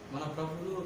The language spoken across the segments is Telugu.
మన ప్రభువు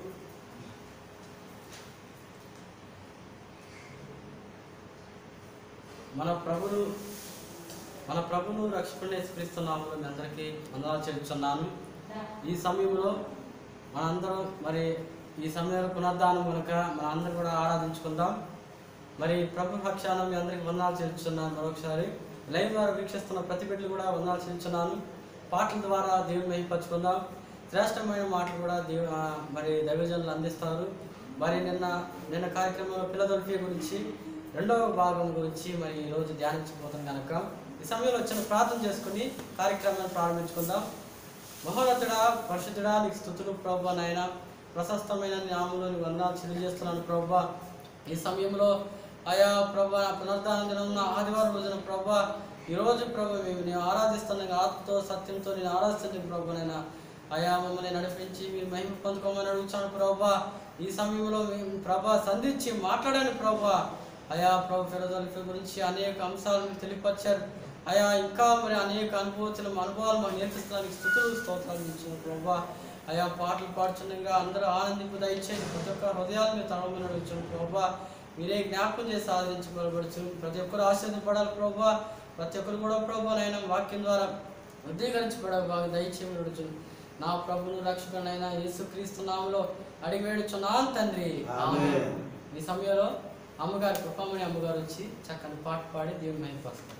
మన ప్రభులు మన ప్రభును రక్షకుని స్మరిస్తున్నాము మీ అందరికీ వందనాలు చెల్లిస్తున్నాను ఈ సమయంలో మనందరం మరి ఈ సమయంలో పునర్దానం కనుక మనందరం కూడా ఆరాధించుకుందాం మరి ప్రభు పక్షాన మీ అందరికీ వందనాలు చెల్లిస్తున్నాను మరొకసారి లైవ్ ద్వారా వీక్షిస్తున్న ప్రతి బిడ్డలు కూడా వందనాలు చెల్లిస్తున్నాను పాటల ద్వారా దేవుని మహిపరచుకుందాం శ్రేష్టమైన మాటలు కూడా దేవు ఆ, మరి దైవజనులు అందిస్తారు మరి నిన్న నిన్న కార్యక్రమంలో పిల్లదొల్ఫీ గురించి రెండవ భాగం గురించి మరి ఈరోజు ధ్యానించబోతాం కనుక ఈ సమయంలో వచ్చిన ప్రార్థన చేసుకుని కార్యక్రమాన్ని ప్రారంభించుకుందాం మహోన్నతుడా పరిశుద్ధుడా నీకు స్థుతులు ప్రభా నాయన ప్రశస్తమైన నామంలో నీ వందనాలు చెల్లిచేస్తున్నాను ప్రభా ఈ సమయంలో ఆయా ప్రభా పునరుద్ధాన దినం ఆదివారం రోజున ప్రభా ఈ రోజు ప్రభు మేము నేను ఆరాధిస్తున్నాను ఆత్మతో సత్యంతో నేను ఆరాధిస్తున్నాను ప్రభు నైనా అయా మమ్మల్ని నడిపించి మీరు మహిమ పొందుకోమని అడుగుతాను ప్రభా ఈ సమయంలో మేము ప్రభా సంధించి మాట్లాడాను ప్రభా అయా ప్రభు ఫిరదల్ఫీ గురించి అనేక అంశాలు మీకు తెలియపరిచారు అయా ఇంకా మరి అనేక అనుభూతులు అనుభవాలు మాకు నేర్పిస్తున్నానికి స్థుతులు స్తోత్రాలు ఇచ్చిన ప్రభా అయా పాటలు పాడుచుండగా అందరూ ఆనందింపు దయచేసి ప్రతి ఒక్క హృదయాలు మీరు తడవమని అడుగుతున్నాను ప్రభా మీరే జ్ఞాపకం చేసి సాధించబడబడుచు ప్రతి ఒక్కరు ఆశీర్వదపడాలి ప్రభా ప్రతి ఒక్కరు కూడా ప్రభా నైనా వాక్యం ద్వారా ఉద్దీకరించబడాలి బాగా దయచేయమని అడుగుతున్నాను నా ప్రభును రక్షకునైనా యేసుక్రీస్తు నామములో అడిగి వేడుచున్నాను తండ్రి ఆమేన్. ఈ సమయంలో అమ్మగారు కృపమణి అమ్మగారు వచ్చి చక్కని పాట పాడి దేవుని మహిమపరుస్తారు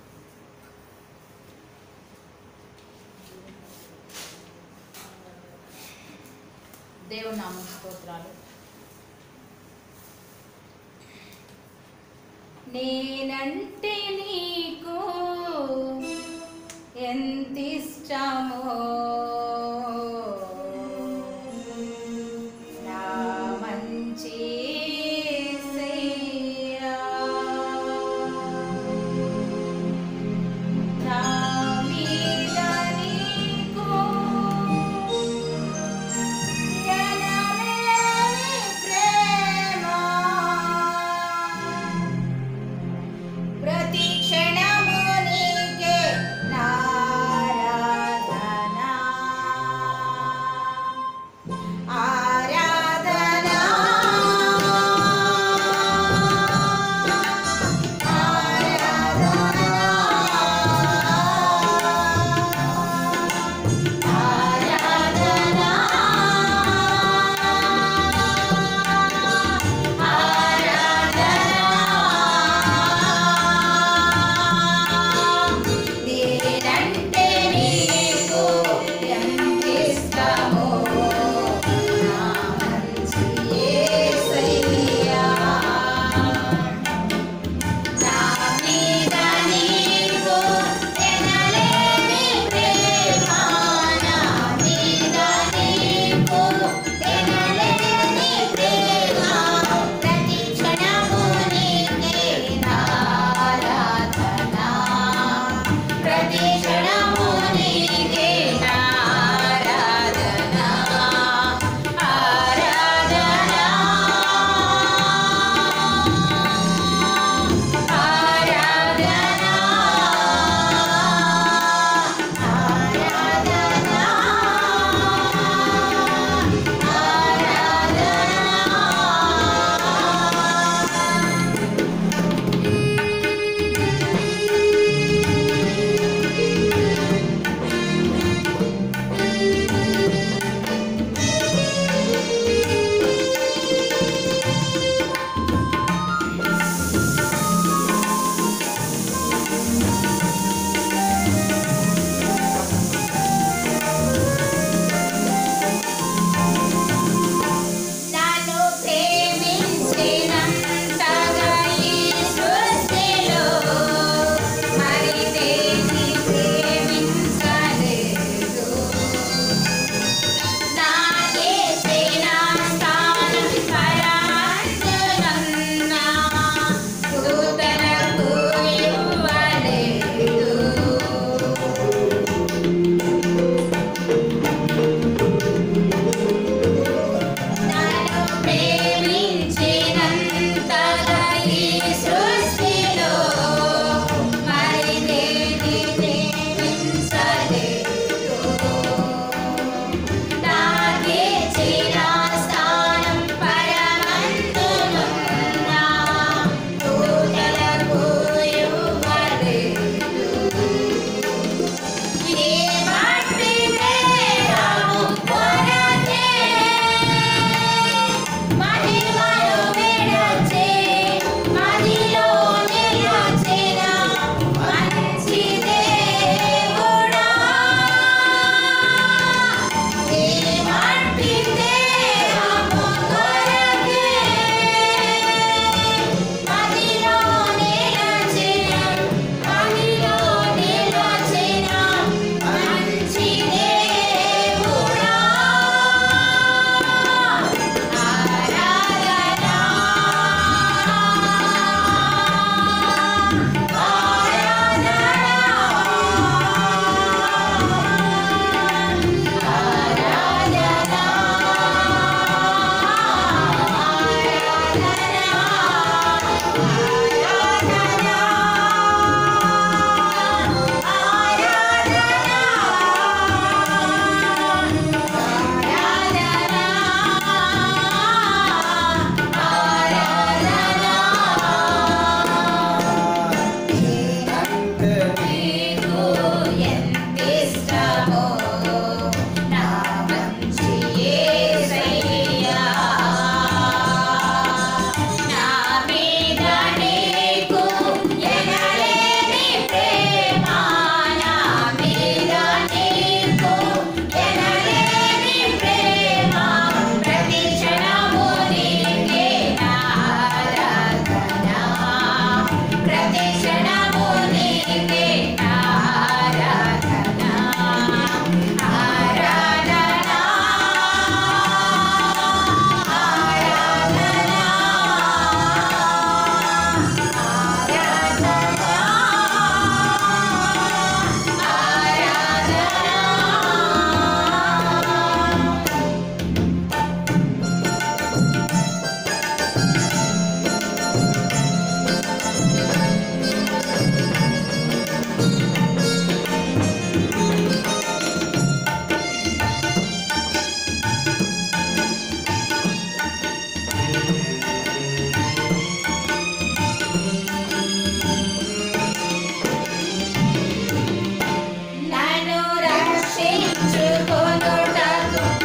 దేవుని నామం స్తోత్రాలు నేనంటే నీకు ఎంత ఇష్టమో నా మంచి యేసయ్యా. నా మీద నీకు ఎనలేని ప్రేమ ప్రతి క్షణము నీకే నారాధనా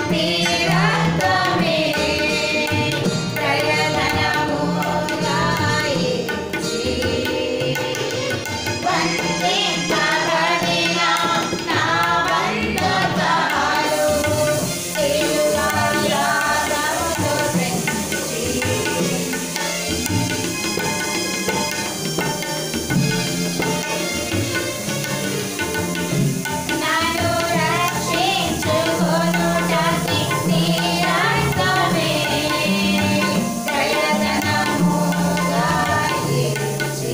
రక్తమే ప్రయతనముగా ఇచ్చి వందింపబడిన నా బంధకాలు సిలువ యాగముతో పెంచి నన్ను రక్షించుకొనుటకి నీ రక్తమే ప్రయతనముగా ఇచ్చి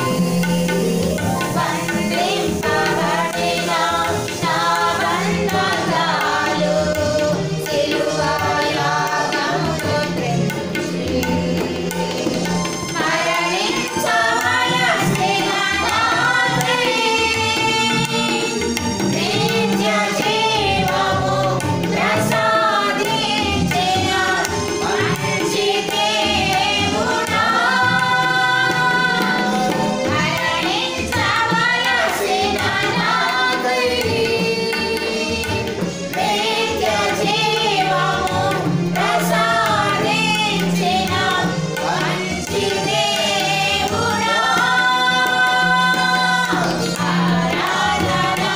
బంధింపబడిన నా బంధకాలు సిలువ యాగముతో తెంచి మరణించవలసిన నాకై నిత్య జీవము ప్రసాదించిన మంచి దేవుడా మరణించవలసిన నాకై నిత్య జీవము ప్రసాదించిన మంచి దేవుడా ఆరాధన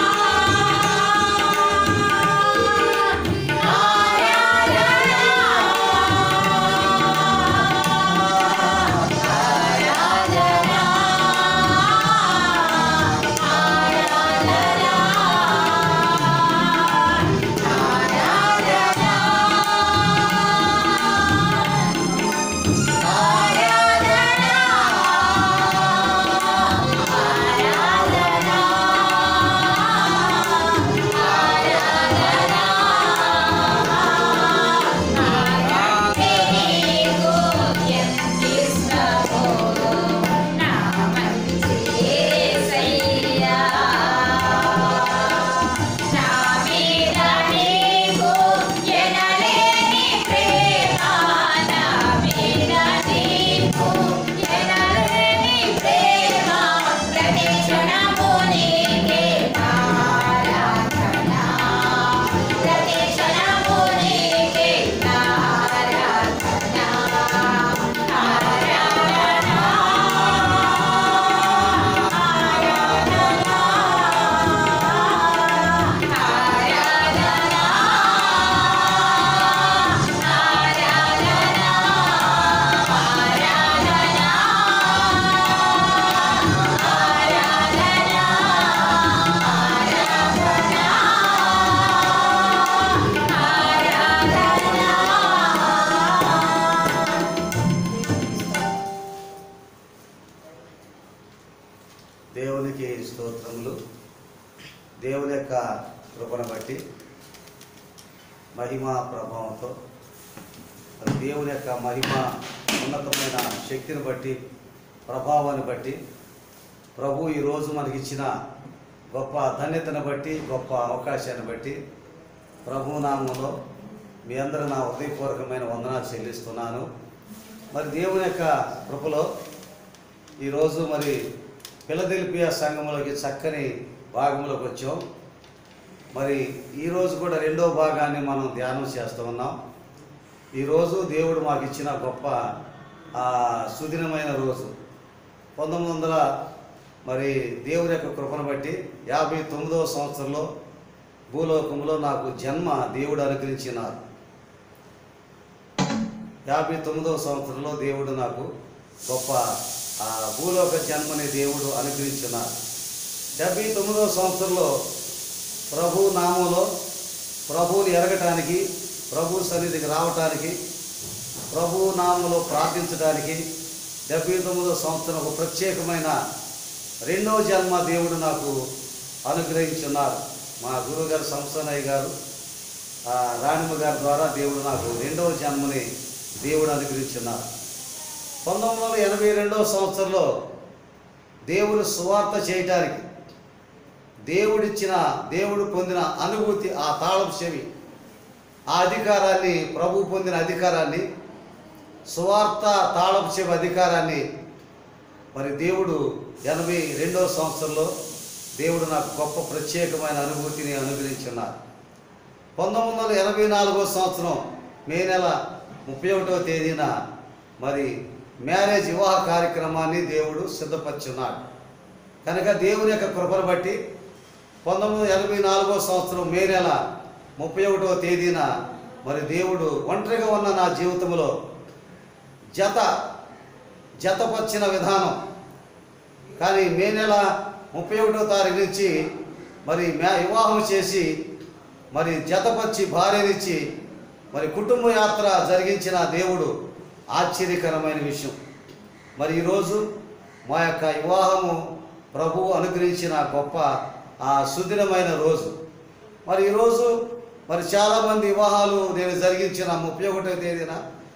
దేవునికి స్తోత్రములు దేవుని యొక్క కృపను బట్టి మహిమ ప్రభావంతో మరి దేవుని యొక్క మహిమ ఉన్నతమైన శక్తిని బట్టి ప్రభావాన్ని బట్టి ప్రభు ఈరోజు మనకిచ్చిన గొప్ప ధన్యతను బట్టి గొప్ప అవకాశాన్ని బట్టి ప్రభు నామంలో మీ అందరూ నా హృదయపూర్వకమైన వందనాలు చెల్లిస్తున్నాను మరి దేవుని యొక్క కృపలో ఈరోజు మరి పిలదెలిపియా సంఘంలోకి చక్కని భాగంలోకి వచ్చాం మరి ఈరోజు కూడా రెండో భాగాన్ని మనం ధ్యానం చేస్తూ ఉన్నాం ఈరోజు దేవుడు మాకు ఇచ్చిన గొప్ప ఆ, సుదినమైన రోజు పంతొమ్మిది వందల మరి దేవుని యొక్క కృపను బట్టి యాభై తొమ్మిదవ సంవత్సరంలో భూలోకంలో నాకు జన్మ దేవుడు అనుగ్రహించినారు యాభై తొమ్మిదవ సంవత్సరంలో దేవుడు నాకు గొప్ప ఆ భూలోక జన్మని దేవుడు అనుగ్రహించున్నారు డెబ్బై తొమ్మిదవ సంవత్సరంలో ప్రభు నామంలో ప్రభువుని ఎరగటానికి ప్రభు సన్నిధికి రావటానికి ప్రభు నామంలో ప్రార్థించడానికి డెబ్బై తొమ్మిదవ సంవత్సరం ఒక ప్రత్యేకమైన రెండవ జన్మ దేవుడు నాకు అనుగ్రహించున్నారు మా గురువుగారు సంస్థనయ్య గారు ఆ, రాణిమ గారి ద్వారా దేవుడు నాకు రెండవ జన్మని దేవుడు అనుగ్రహించున్నారు పంతొమ్మిది వందల ఎనభై రెండవ సంవత్సరంలో దేవుని సువార్త చేయటానికి దేవుడిచ్చిన దేవుడు పొందిన అనుభూతి ఆ తాళం చెవి ఆ అధికారాన్ని ప్రభు పొందిన అధికారాన్ని సువార్త తాళం చెవి అధికారాన్ని మరి దేవుడు ఎనభై రెండవ సంవత్సరంలో దేవుడు నాకు గొప్ప ప్రత్యేకమైన అనుభూతిని అనుగ్రహించున్నారు పంతొమ్మిది వందల ఎనభై నాలుగో సంవత్సరం మే నెల ముప్పై ఒకటవ తేదీన మరి మ్యారేజ్ వివాహ కార్యక్రమాన్ని దేవుడు సిద్ధపరిచున్నాడు కనుక దేవుని యొక్క కృపను బట్టి పంతొమ్మిది వందల ఎనభై నాలుగో సంవత్సరం మే నెల ముప్పై ఒకటవ తేదీన మరి దేవుడు ఒంటరిగా ఉన్న నా జీవితంలో జత జతపరిచిన విధానం కానీ మే నెల ముప్పై ఒకటో తారీఖు నుంచి మరి మ్యా వివాహం చేసి మరి జతపరిచి భార్యనిచ్చి మరి కుటుంబ యాత్ర జరిగించిన దేవుడు ఆశ్చర్యకరమైన విషయం మరి ఈరోజు మా యొక్క వివాహము ప్రభువు అనుగ్రహించిన గొప్ప ఆ సుదినమైన రోజు మరి ఈరోజు మరి చాలామంది వివాహాలు నేను జరిగించిన ముప్పై ఒకటో తేదీన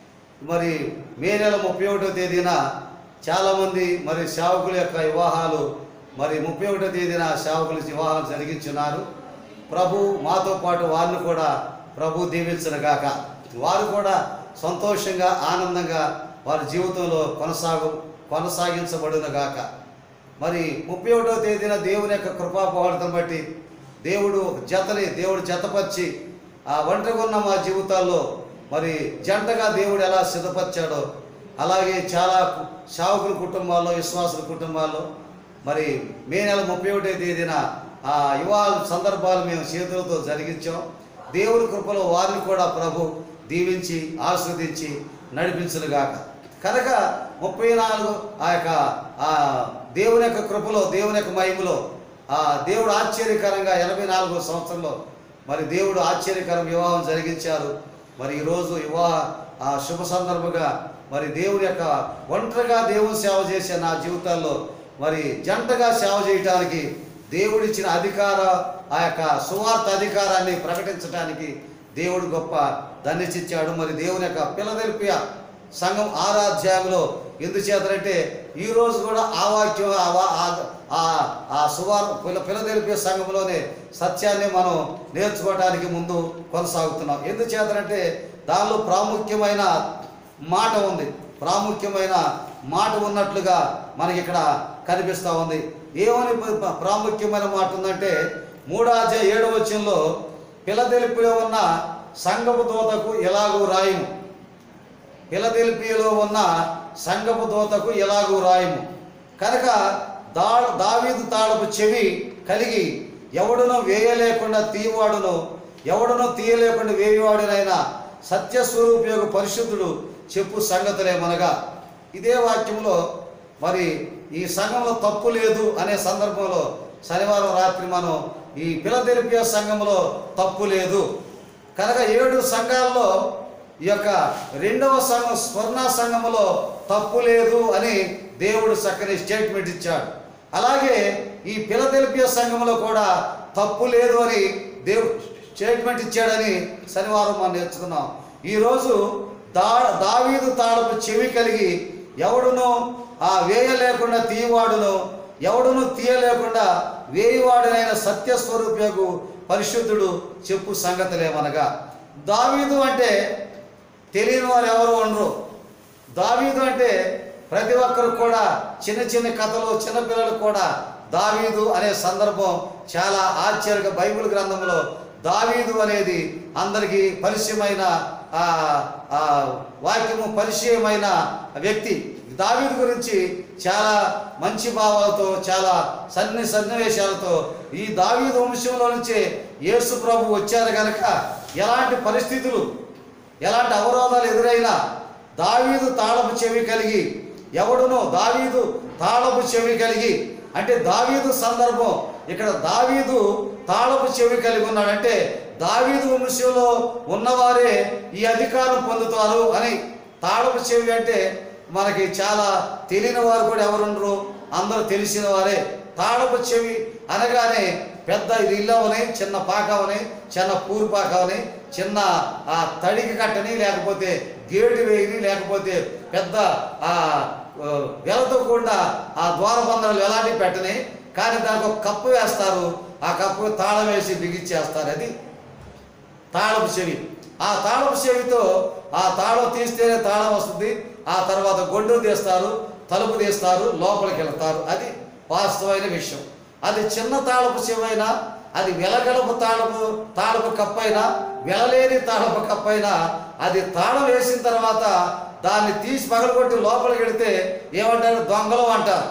మరి మే నెల ముప్పై ఒకటో తేదీన చాలామంది మరి సేవకుల యొక్క వివాహాలు మరి ముప్పై ఒకటో తేదీన సేవకులు వివాహాలు జరిగించున్నారు ప్రభు మాతో పాటు వారిని కూడా ప్రభు దీవించనుగాక వారు కూడా సంతోషంగా ఆనందంగా వారి జీవితంలో కొనసాగు కొనసాగించబడునుగాక మరి ముప్పై ఒకటో తేదీన దేవుని యొక్క కృపాపహరణను బట్టి దేవుడు ఒక జతని దేవుడు జతపరిచి ఆ ఒంటరిగా ఉన్న మా జీవితాల్లో మరి జంటగా దేవుడు ఎలా సిద్ధపరిచాడో అలాగే చాలా శావకుల కుటుంబాల్లో విశ్వాసుల కుటుంబాల్లో మరి మే నెల ముప్పై ఒకటో తేదీన ఆ యువాల సందర్భాలు మేము చేతులతో జరిగించాం దేవుని కృపలో వారిని కూడా ప్రభు దీవించి ఆస్వాదించి నడిపించునుగాక కనుక ముప్పై నాలుగు ఆ యొక్క ఆ దేవుని యొక్క కృపలో దేవుని యొక్క మహిమలో ఆ దేవుడు ఆశ్చర్యకరంగా ఎనభై నాలుగో సంవత్సరంలో మరి దేవుడు ఆశ్చర్యకరం వివాహం జరిగించారు మరి ఈరోజు వివాహ ఆ శుభ సందర్భంగా మరి దేవుని యొక్క ఒంటరిగా దేవుని సేవ చేసే నా జీవితాల్లో మరి జంటగా సేవ చేయటానికి దేవుడిచ్చిన అధికార ఆ యొక్క సువార్త అధికారాన్ని ప్రకటించడానికి దేవుడు గొప్ప ధన్యచిచ్చాడు మరి దేవుని యొక్క పిలదెల్పియ సంఘం ఆరాధ్యాయంలో ఎందుచేతనంటే ఈ రోజు కూడా ఆ వాక్యం ఆ వా- ఆ- ఆ- ఆ సువార్ పిల పిలదెలిపే సంఘంలోనే సత్యాన్ని మనం నేర్చుకోవడానికి ముందు కొనసాగుతున్నాం ఎందుచేతనంటే దానిలో ప్రాముఖ్యమైన మాట ఉంది ప్రాముఖ్యమైన మాట ఉన్నట్లుగా మనకి ఇక్కడ కనిపిస్తూ ఉంది ఏమని ప్ర- ప్రాముఖ్యమైన మాట ఉందంటే మూడాజ ఏడవ వచనంలో పిలదెలిపిలో ఉన్న సంగపు దూతకు ఎలాగూ రాయము పిలదెల్పియలో ఉన్న సంగపు దూతకు ఎలాగూ రాయము కనుక దా దావీదు తాళపు చెవి కలిగి ఎవడునో వేయలేకుండా తీయవాడును ఎవడునో తీయలేకుండా వేయవాడునైనా సత్యస్వరూపయోగ పరిశుద్ధుడు చెప్పు సంగతులేమనగా ఇదే వాక్యంలో మరి ఈ సంఘంలో తప్పు లేదు అనే సందర్భంలో శనివారం రాత్రి మనం ఈ పిలదెలిపియ సంఘంలో తప్పు లేదు కనుక ఏడు సంఘాల్లో ఈ యొక్క రెండవ సంఘం స్వర్ణ సంఘములో తప్పు లేదు అని దేవుడు చక్కని స్టేట్మెంట్ ఇచ్చాడు అలాగే ఈ పిలదెలిపియ సంఘంలో కూడా తప్పు లేదు అని దేవుడు స్టేట్మెంట్ ఇచ్చాడని శనివారం మనం నేర్చుకున్నాం ఈరోజు దా దావీదు తాళపు చెవి కలిగి ఎవడును ఆ వేయ లేకుండా తీయవాడును ఎవడును తీయలేకుండా వేయివాడునైన సత్యస్వరూపయోగు పరిశుద్ధుడు చెప్పు సంగతులేమనగా దావీదు అంటే తెలియని వారు ఎవరు ఉండరు దావీదు అంటే ప్రతి ఒక్కరు కూడా చిన్న చిన్న కథలు చిన్నపిల్లలు కూడా దావీదు అనే సందర్భం చాలా ఆశ్చర్య బైబిల్ గ్రంథంలో దావీదు అనేది అందరికీ పరిచయమైన ఆ, ఆ, వాక్యము పరిచయమైన వ్యక్తి దావీదు గురించి చాలా మంచి భావాలతో చాలా సన్ని సన్నివేశాలతో ఈ దావీదు వంశంలో నుంచే యేసు ప్రభు వచ్చారు కనుక ఎలాంటి పరిస్థితులు ఎలాంటి అవరోధాలు ఎదురైనా దావీదు తాళపు చెవి కలిగి ఎవడునో దావీదు తాళపు చెవి కలిగి అంటే దావీదు సందర్భం ఇక్కడ దావీదు తాళపు చెవి కలిగి ఉన్నాడంటే దావీదు వంశంలో ఉన్నవారే ఈ అధికారం పొందుతారు అని తాళపు చెవి అంటే మనకి చాలా తెలియని వారు కూడా ఎవరుండరు అందరూ తెలిసిన వారే తాళపు చెవి అనగానే పెద్ద ఇది ఇల్లు అవని చిన్న పాక అవని చిన్న పూరు పాక అవని చిన్న ఆ తడికి కట్టని లేకపోతే గేటు వేయని లేకపోతే పెద్ద ఆ ఆ, వెలతో కూడా ఆ ద్వారబంధనాలు ఎలాంటివి పెట్టని కానీ దానికి ఒక కప్పు వేస్తారు ఆ కప్పు తాళం వేసి బిగించేస్తారు అది తాళపు చెవి ఆ తాళపు చెవితో ఆ తాళం తీస్తేనే తాళం వస్తుంది ఆ తర్వాత గొడ్డు తీస్తారు తలుపు తీస్తారు లోపలికి వెళ్తారు అది వాస్తవమైన విషయం అది చిన్న తాళపు చెవి అయినా అది వెలగలపు తాళపు తాళపు కప్పైనా వెలలేని తాళపు కప్పైనా అది తాళం వేసిన తర్వాత దాన్ని తీసి పగలగొట్టి లోపలికి వెళితే ఏమంటారు దొంగలు అంటారు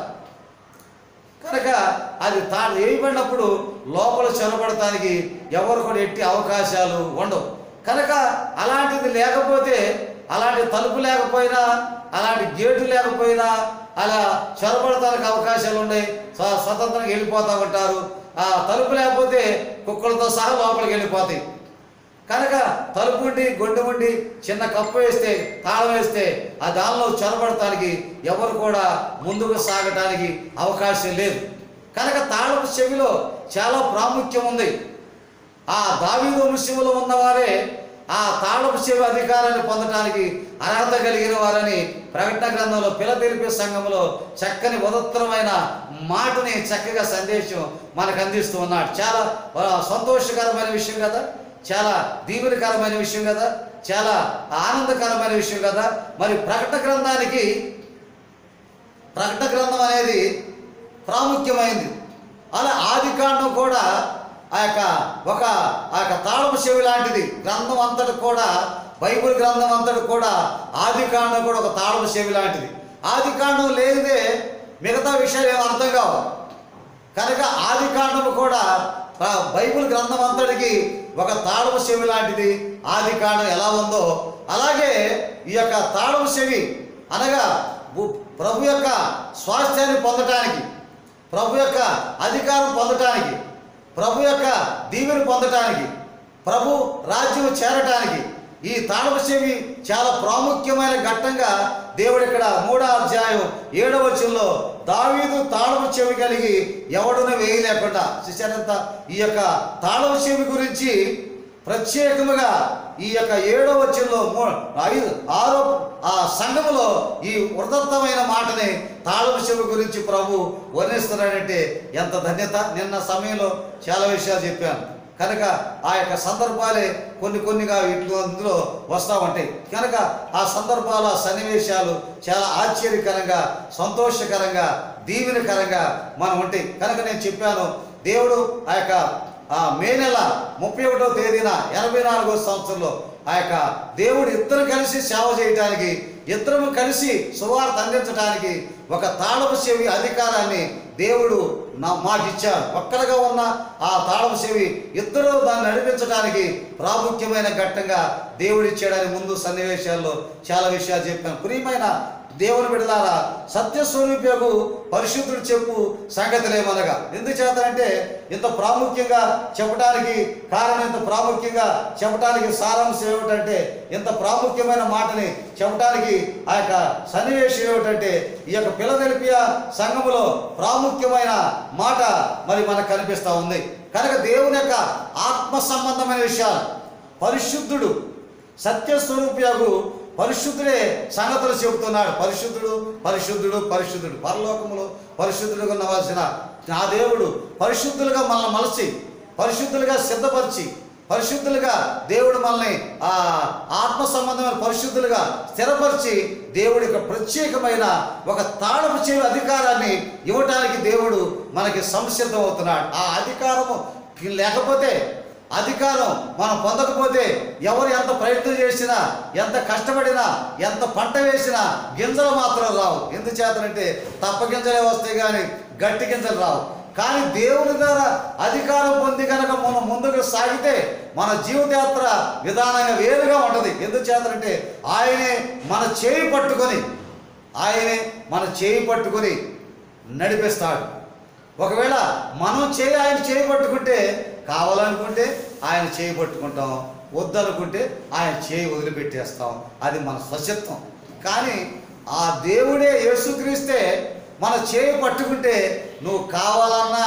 కనుక అది తాను వేయబడినప్పుడు లోపల చొరబడటానికి ఎవరు కూడా ఎట్టి అవకాశాలు ఉండవు కనుక అలాంటిది లేకపోతే అలాంటి తలుపు లేకపోయినా అలాంటి గేటు లేకపోయినా అలా చొరబడటానికి అవకాశాలు ఉన్నాయి స్వ- స్వతంత్రంగా వెళ్ళిపోతూ ఉంటారు ఆ తలుపు లేకపోతే కుక్కలతో సహా లోపలికి వెళ్ళిపోతాయి కనుక తలుపు ఉండి గొడ్డు ఉండి చిన్న కప్పు వేస్తే తాళం వేస్తే ఆ దానిలో చొరబడటానికి ఎవరు కూడా ముందుకు సాగటానికి అవకాశం లేదు కనుక తాళపు చెవిలో చాలా ప్రాముఖ్యం ఉంది ఆ దావీదు వంశములో ఉన్నవారే ఆ తాళపు చెవి అధికారాన్ని పొందటానికి అర్హత కలిగిన వారని ప్రకటన గ్రంథంలో పిలతెలిపే సంఘంలో చక్కని ఉదత్తరమైన మాటని చక్కగా సందేశం మనకు అందిస్తూ ఉన్నాడు చాలా ఆ, సంతోషకరమైన విషయం కదా చాలా దీవెనకరమైన విషయం కదా చాలా ఆనందకరమైన విషయం కదా మరి ప్రకటన గ్రంథానికి ప్రకటన గ్రంథం అనేది ప్రాముఖ్యమైంది అలా ఆది కాండం కూడా ఆ యొక్క ఒక ఆ యొక్క తాళపు చెవి లాంటిది గ్రంథం అంతటి కూడా బైబిల్ గ్రంథం అంతటి కూడా ఆది కాండం కూడా ఒక తాళపు చెవి లాంటిది ఆది కాండం లేనిదే మిగతా విషయాలు ఏం అర్థం కావు కనుక ఆది కాండము కూడా ఆ బైబిల్ గ్రంథం అంతటికి ఒక తాళపు చెవి లాంటిది ఆది కాండం ఎలా ఉందో అలాగే ఈ యొక్క తాళపు చెవి అనగా భూ- ప్రభు యొక్క స్వాస్థ్యాన్ని పొందటానికి ప్రభు యొక్క అధికారం పొందటానికి ప్రభు యొక్క దీవెని పొందటానికి ప్రభు రాజ్యం చేరటానికి ఈ తాళపు చెవి చాలా ప్రాముఖ్యమైన ఘట్టంగా దేవుడు ఇక్కడ మూడో అధ్యాయం ఏడవ వచనంలో దావీదు తాళపు చెవి కలిగి ఎవడును వేయలేకుండా చూసారంత ఈ యొక్క తాళపు చెవి గురించి ప్రత్యేకముగా ఈ యొక్క ఏడవ వచనంలో మూ- ఐదు ఆరో ఆ సంఘములో ఈ ఉదత్తమైన మాటని తాళపు చెవి గురించి ప్రభు వర్ణిస్తున్నాడంటే ఎంత ధన్యత నిన్న సమయంలో చాలా విషయాలు చెప్పాను కనుక ఆ యొక్క సందర్భాలే కొన్ని కొన్నిగా వీటిలో అందులో వస్తూ ఉంటాయి కనుక ఆ సందర్భాల సన్నివేశాలు చాలా ఆశ్చర్యకరంగా సంతోషకరంగా దీవెనకరంగా మనం ఉంటాయి కనుక నేను చెప్పాను దేవుడు ఆ యొక్క ఆ మే నెల ముప్పై ఒకటో తేదీన ఎనభై నాలుగో సంవత్సరంలో ఆ యొక్క దేవుడు ఇద్దరు కలిసి సేవ చేయటానికి ఇద్దరము కలిసి సువార్త అందించడానికి ఒక తాళపు చెవి అధికారాన్ని దేవుడు నా మాకు ఇచ్చారు ఒక్కరిగా ఉన్న ఆ తాళపు చెవి ఇద్దరు దాన్ని నడిపించడానికి ప్రాముఖ్యమైన ఘట్టంగా దేవుడు ఇచ్చాడని ముందు సన్నివేశాల్లో చాలా విషయాలు చెప్పాను ప్రియమైన దేవుని బిడలారా సత్యస్వరూపకు పరిశుద్ధుడు చెప్పు సంగతులేమనగా ఎందుచేతనంటే ఇంత ప్రాముఖ్యంగా చెప్పడానికి కారణం ఇంత ప్రాముఖ్యంగా చెప్పడానికి సారాంశం ఏమిటంటే ఇంత ప్రాముఖ్యమైన మాటని చెప్పడానికి ఆ యొక్క సన్నివేశం ఏమిటంటే ఈ యొక్క పిలదెలిపియ సంఘములో ప్రాముఖ్యమైన మాట మరి మనకు కనిపిస్తూ ఉంది కనుక దేవుని యొక్క ఆత్మ సంబంధమైన విషయాలు పరిశుద్ధుడు సత్యస్వరూపియకు పరిశుద్ధుడే సంగతులు చెబుతున్నాడు పరిశుద్ధుడు పరిశుద్ధుడు పరిశుద్ధుడు పరలోకములో పరిశుద్ధుడుగా ఉండవలసిన నా దేవుడు పరిశుద్ధులుగా మనల్ని మలచి పరిశుద్ధులుగా సిద్ధపరిచి పరిశుద్ధులుగా దేవుడు మనల్ని ఆ ఆత్మ సంబంధమైన పరిశుద్ధులుగా స్థిరపరిచి దేవుడి యొక్క ప్రత్యేకమైన ఒక తాళపు చేయ అధికారాన్ని ఇవ్వటానికి దేవుడు మనకి సంసిద్ధం అవుతున్నాడు ఆ అధికారము లేకపోతే అధికారం మనం పొందకపోతే ఎవరు ఎంత ప్రయత్నం చేసినా ఎంత కష్టపడినా ఎంత పంట వేసినా గింజలు మాత్రం రావు ఎందుచేతనంటే తప్ప గింజలే వస్తాయి కానీ గట్టి గింజలు రావు కానీ దేవుని ద్వారా అధికారం పొంది కనుక మనం ముందుకు సాగితే మన జీవితయాత్ర విధానంగా వేరుగా ఉంటుంది ఎందుచేతనంటే ఆయనే మన చేయి పట్టుకొని ఆయనే మన చేయి పట్టుకొని నడిపిస్తాడు ఒకవేళ మనం చేయి ఆయన చేయి పట్టుకుంటే కావాలనుకుంటే ఆయన చేయి పట్టుకుంటాం వద్దనుకుంటే ఆయన చేయి వదిలిపెట్టేస్తాం అది మన స్వచ్ఛత్వం కానీ ఆ దేవుడే యేసుక్రీస్తే మన చేయి పట్టుకుంటే నువ్వు కావాలన్నా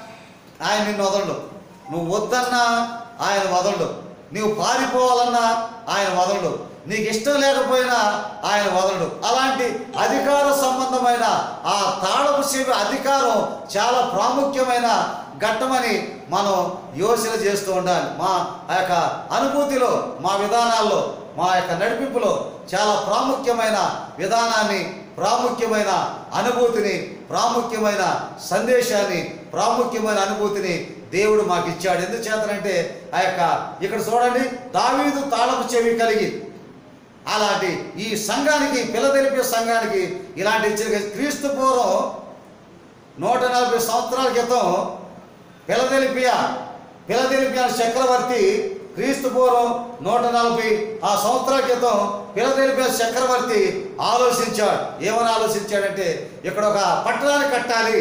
ఆయన నిన్ను వదలడు నువ్వు వద్దన్నా ఆయన వదలడు నీవు పారిపోవాలన్నా ఆయన వదలడు నీకు ఇష్టం లేకపోయినా ఆయన వదలడు అలాంటి అధికార సంబంధమైన ఆ తాళపు చెవి అధికారం చాలా ప్రాముఖ్యమైన ఘట్టమని మనం యోచన చేస్తూ ఉండాలి మా ఆ యొక్క అనుభూతిలో మా విధానాల్లో మా యొక్క నడిపింపులో చాలా ప్రాముఖ్యమైన విధానాన్ని ప్రాముఖ్యమైన అనుభూతిని ప్రాముఖ్యమైన సందేశాన్ని ప్రాముఖ్యమైన అనుభూతిని దేవుడు మాకు ఇచ్చాడు ఎందుకు చేతనంటే ఆ యొక్క ఇక్కడ చూడండి దావీదు తాళపు చెవి కలిగి అలాంటి ఈ సంఘానికి పిల్లదెలిపే సంఘానికి ఇలాంటి ఇచ్చిన క్రీస్తు పూర్వం నూట నలభై సంవత్సరాల క్రితం పిలదెలిపియా పిలదెలిపియా చక్రవర్తి క్రీస్తు పూర్వం నూట నలభై ఆ సంవత్సరాల క్రితం పిలదెలిపియా చక్రవర్తి ఆలోచించాడు ఏమని ఆలోచించాడంటే ఇక్కడ ఒక పట్టణాన్ని కట్టాలి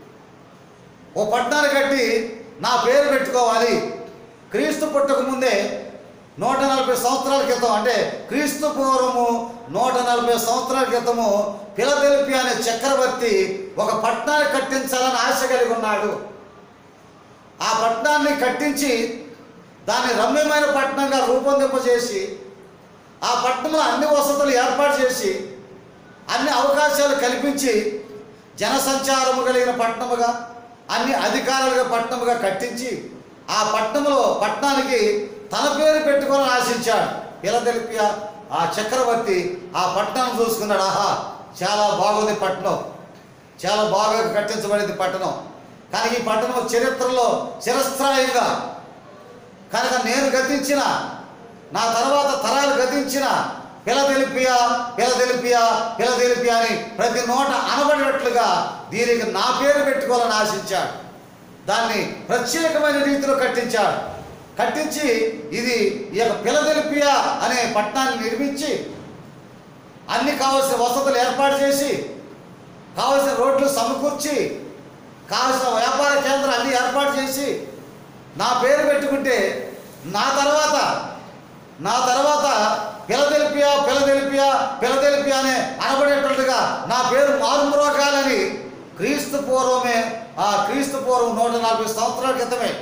ఓ పట్టణాన్ని కట్టి నా పేరు పెట్టుకోవాలి క్రీస్తు పుట్టక ముందే నూట నలభై సంవత్సరాల క్రితం అంటే క్రీస్తు పూర్వము నూట నలభై సంవత్సరాల క్రితము ఫిలదెల్ఫియా అనే చక్రవర్తి ఒక పట్టణాన్ని కట్టించాలని ఆశ కలిగి ఉన్నాడు ఆ పట్టణాన్ని కట్టించి దాన్ని రమ్యమైన పట్టణంగా రూపొందింపజేసి ఆ పట్టణంలో అన్ని వసతులు ఏర్పాటు చేసి అన్ని అవకాశాలు కల్పించి జనసంచారము కలిగిన పట్టణముగా అన్ని అధికారులుగా పట్టణముగా కట్టించి ఆ పట్టణంలో పట్టణానికి తన పేరు పెట్టుకోవాలని ఆశించాడు పిలదెలిపియా ఆ చక్రవర్తి ఆ పట్టణం చూసుకున్నాడు ఆహా చాలా బాగుంది పట్టణం చాలా బాగా కట్టించబడింది పట్టణం కానీ ఈ పట్టణం చరిత్రలో చిరస్థాయిగా కనుక నేను గతించిన నా తర్వాత తరాలు గతించిన పిలదెలిపియా పిలదెలిపియా పిలదెలిపియా అని ప్రతి నోట అనబడినట్లుగా దీనికి నా పేరు పెట్టుకోవాలని ఆశించాడు దాన్ని ప్రత్యేకమైన రీతిలో కట్టించాడు కట్టించి ఇది ఈ యొక్క పిలదెలిపియా అనే పట్టణాన్ని నిర్మించి అన్ని కావలసిన వసతులు ఏర్పాటు చేసి కావలసిన రోడ్లు సమకూర్చి కావలసిన వ్యాపార కేంద్రం అన్ని ఏర్పాటు చేసి నా పేరు పెట్టుకుంటే నా తర్వాత నా తర్వాత పిలదెలిపియా పిలదెలిపియా పిలదెలిపియా అనే అనబడేటట్టుగా నా పేరు మారుమ్రోగాలని క్రీస్తు పూర్వమే ఆ క్రీస్తు పూర్వం నూట నలభై సంవత్సరాల క్రితమే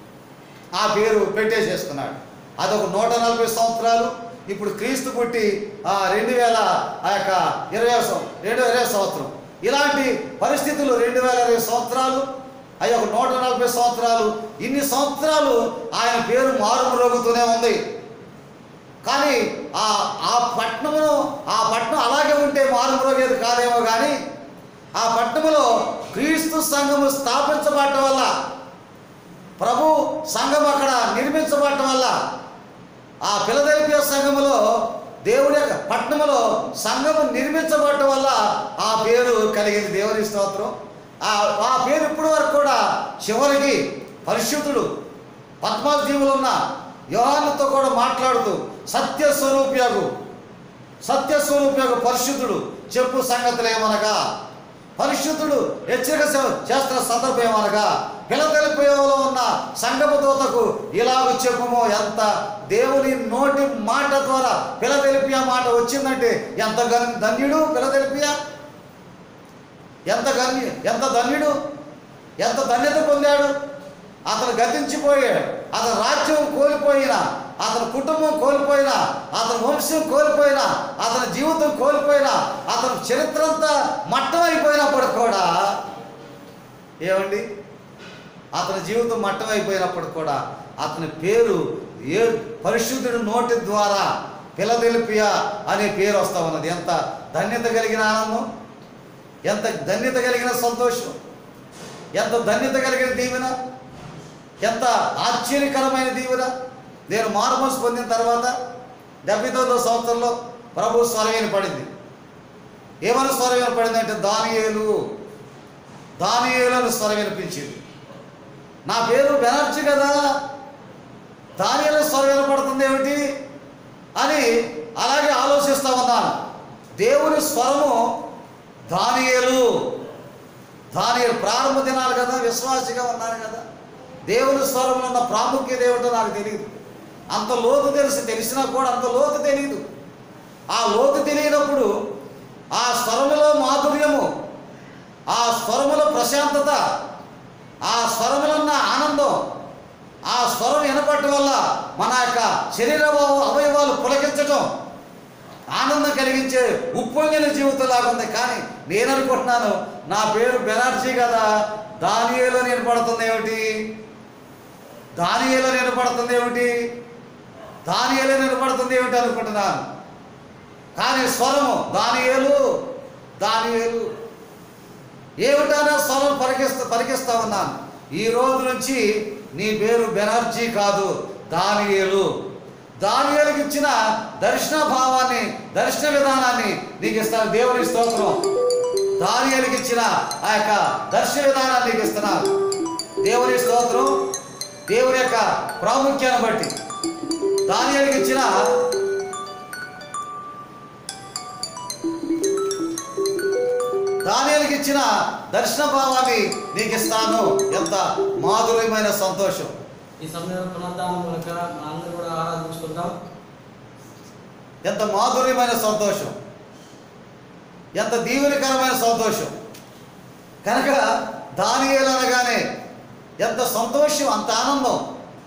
ఆ పేరు పెట్టేసేసుకున్నాడు అదొక నూట నలభై సంవత్సరాలు ఇప్పుడు క్రీస్తు పుట్టి ఆ రెండు వేల ఆ యొక్క ఇరవై సం- రెండు వేల ఇరవై సంవత్సరం ఇలాంటి పరిస్థితులు రెండు వేల ఇరవై సంవత్సరాలు అవి ఒక నూట నలభై సంవత్సరాలు ఇన్ని సంవత్సరాలు ఆయన పేరు మారుమ్రోగుతూనే ఉంది కానీ ఆ ఆ పట్టణమును ఆ పట్టణం అలాగే ఉంటే మారుమ్రోగేది కాదేమో కానీ ఆ పట్టణములో క్రీస్తు సంఘము స్థాపించబడటం వల్ల ప్రభు సంఘం అక్కడ నిర్మించబడటం వల్ల ఆ పిలదెల్పియా సంఘములో దేవుడి యొక్క పట్టణములో సంఘము నిర్మించబడటం వల్ల ఆ పేరు కలిగింది దేవుని స్తోత్రం ఆ ఆ పేరు ఇప్పటి వరకు కూడా చివరికి పరిశుద్ధుడు పద్మాజీవులు ఉన్న యోహానుతో కూడా మాట్లాడుతూ సత్య స్వరూప్యగు సత్య స్వరూప్యగు పరిశుద్ధుడు చెప్పు సంగతులు ఏమనగా పరిశుద్ధుడు హెచ్చరిక చే- చేస్తున్న సందర్భం ఏమనగా పిలతెలిపోయేలో ఉన్న సంగమ దూతకు ఇలాగ చెప్పుమో ఎంత దేవుని నోటి మాట ద్వారా పిలతెలిపియా మాట వచ్చిందంటే ఎంత గన్- ధన్యుడు పిలతెలిపియా ఎంత గన్య ఎంత ధన్యుడు ఎంత ధన్యత పొందాడు అతను గతించిపోయాడు అతని రాజ్యం కోల్పోయినా అతని కుటుంబం కోల్పోయినా అతని వంశం కోల్పోయినా అతని జీవితం కోల్పోయినా అతని చరిత్ర అంతా మట్టం అయిపోయినప్పుడు కూడా ఏమండి అతని జీవితం మట్టం అయిపోయినప్పుడు కూడా అతని పేరు ఏ పరిశుద్ధుడి నోటి ద్వారా పిలదెలిపియా అనే పేరు వస్తా ఉన్నది ఎంత ధన్యత కలిగిన ఆనందం ఎంత ధన్యత కలిగిన సంతోషం ఎంత ధన్యత కలిగిన దీవెన ఎంత ఆశ్చర్యకరమైన దీవెన నేను మారుమోసు పొందిన తర్వాత డెబ్బై తొమ్మిదో సంవత్సరంలో ప్రభు స్వరమైన పడింది ఏమని స్వరం పడింది అంటే దానియేలు దానియేలు అని స్వరం వినిపించింది నా పేరు బెనర్జీ కదా దానియేలు స్వరం వినపడుతుంది ఏమిటి అని అలాగే ఆలోచిస్తా ఉన్నాను దేవుని స్వరము దానియేలు దానియేలు ప్రారంభ దినాలు కదా విశ్వాసిగా ఉన్నాను కదా దేవుని స్వరంలో ఉన్న ప్రాముఖ్యత ఏమిటో నాకు తెలియదు అంత లోతు తెలిసి తెలిసినా కూడా అంత లోతు తెలియదు ఆ లోతు తెలియనప్పుడు ఆ స్వరములో మాధుర్యము ఆ స్వరములో ప్రశాంతత ఆ స్వరములో ఉన్న ఆనందం ఆ స్వరం వినపడటం వల్ల మన యొక్క శరీర అవయవాలు పులకించటం ఆనందం కలిగించే ఉప్పొంగిన జీవితం లాగుంది కానీ నేను అనుకుంటున్నాను నా పేరు బెనార్జీ కదా దానియేలో నేను పడుతుంది ఏమిటి దానియేలో నేను పడుతుంది ఏమిటి దానియేలో నేను పడుతుంది ఏమిటి అనుకుంటున్నాను కానీ స్వరము దానియేలు దానియేలు ఏమిటన్నా స్వరం పరికిస్తా పరికిస్తా ఉన్నాను ఈ రోజు నుంచి నీ పేరు బెనర్జీ కాదు దానియేలు దానియేలుకి ఇచ్చిన దర్శన భావాన్ని దర్శన విధానాన్ని నీకు ఇస్తాను దేవుని స్తోత్రం దానియేలుకి ఇచ్చిన ఆ యొక్క దర్శన విధానాన్ని నీకు ఇస్తున్నాను దేవుని స్తోత్రం దేవుని యొక్క ప్రాముఖ్యాన్ని బట్టి దానియేలుకి ఇచ్చిన దానియాలకి ఇచ్చిన దర్శన భావాన్ని నీకు ఇస్తాను ఎంత మాధుర్యమైన సంతోషం ఈ సమయంలో పునరుద్ధానం మూలక మనందరూ కూడా ఆరాధించుకుందాం ఎంత మాధుర్యమైన సంతోషం ఎంత దీవెనకరమైన సంతోషం కనుక దానియేలు అనగానే ఎంత సంతోషం అంత ఆనందం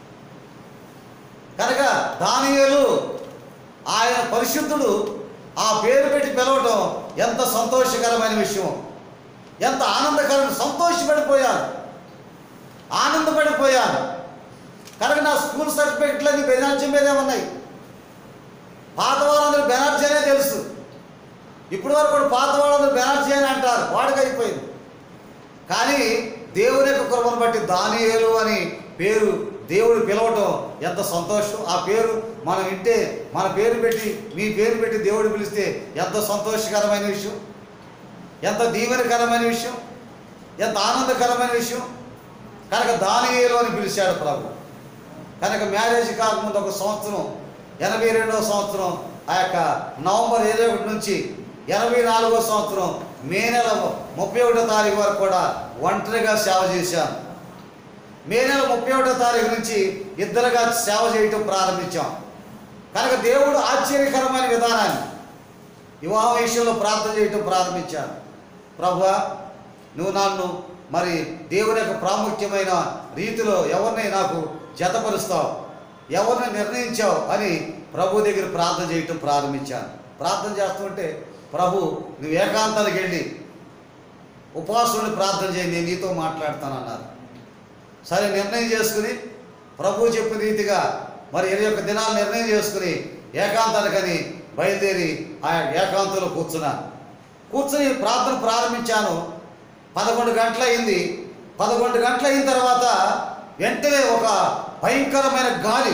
కనుక దానియేలు ఆయన పరిశుద్ధుడు ఆ పేరు పెట్టి పిలవటం ఎంత సంతోషకరమైన విషయం ఎంత ఆనందకరమైన సంతోషపడిపోయాను ఆనందపడిపోయాను కనుక నా స్కూల్ సర్టిఫికెట్లు అన్ని బెనార్జీ మీదే ఉన్నాయి పాత వాళ్ళందరూ బెనర్జీ అనే తెలుసు ఇప్పుడు వరకు కూడా పాత వాళ్ళందరూ బెనర్జీ అని అంటారు వాడికి అయిపోయింది కానీ దేవుని యొక్క కృపను బట్టి దానియేలు అని పేరు దేవుడు పిలవటం ఎంత సంతోషం ఆ పేరు మనం వింటే మన పేరు పెట్టి మీ పేరు పెట్టి దేవుడు పిలిస్తే ఎంత సంతోషకరమైన విషయం ఎంత దీవెనకరమైన విషయం ఎంత ఆనందకరమైన విషయం కనుక దానియేలు అని పిలిచాడు ప్రభు కనుక మ్యారేజ్ కాకముందు ఒక సంవత్సరం ఎనభై రెండవ సంవత్సరం ఆ యొక్క నవంబర్ ఇరవై ఒకటి నుంచి ఎనభై నాలుగో సంవత్సరం మే నెల ముప్పై ఒకటో తారీఖు వరకు కూడా ఒంటరిగా సేవ చేశాను మే నెల ముప్పై ఒకటో తారీఖు నుంచి ఇద్దరుగా సేవ చేయటం ప్రారంభించాం కనుక దేవుడు ఆశ్చర్యకరమైన విధానాన్ని వివాహ విషయంలో ప్రార్థన చేయటం ప్రారంభించాను ప్రభువా నువ్వు నన్ను మరి దేవుని యొక్క ప్రాముఖ్యమైన రీతిలో ఎవరిని నాకు జతపరుస్తావు ఎవరిని నిర్ణయించావు అని ప్రభు దగ్గర ప్రార్థన చేయటం ప్రారంభించాను ప్రార్థన చేస్తుంటే ప్రభు నువ్వు ఏకాంతానికి వెళ్ళి ఉపవాసుని ప్రార్థన చేయి నేను నీతో మాట్లాడతానన్నారు సరే నిర్ణయం చేసుకుని ప్రభు చెప్పిన రీతిగా మరి ఇరవై ఒక్క దినాలు నిర్ణయం చేసుకుని ఏకాంతానికని బయలుదేరి ఆ ఏకాంతంలో కూర్చున్నాను కూర్చుని ప్రార్థన ప్రారంభించాను పదకొండు గంటలు అయింది పదకొండు గంటలు అయిన తర్వాత వెంటనే ఒక భయంకరమైన గాలి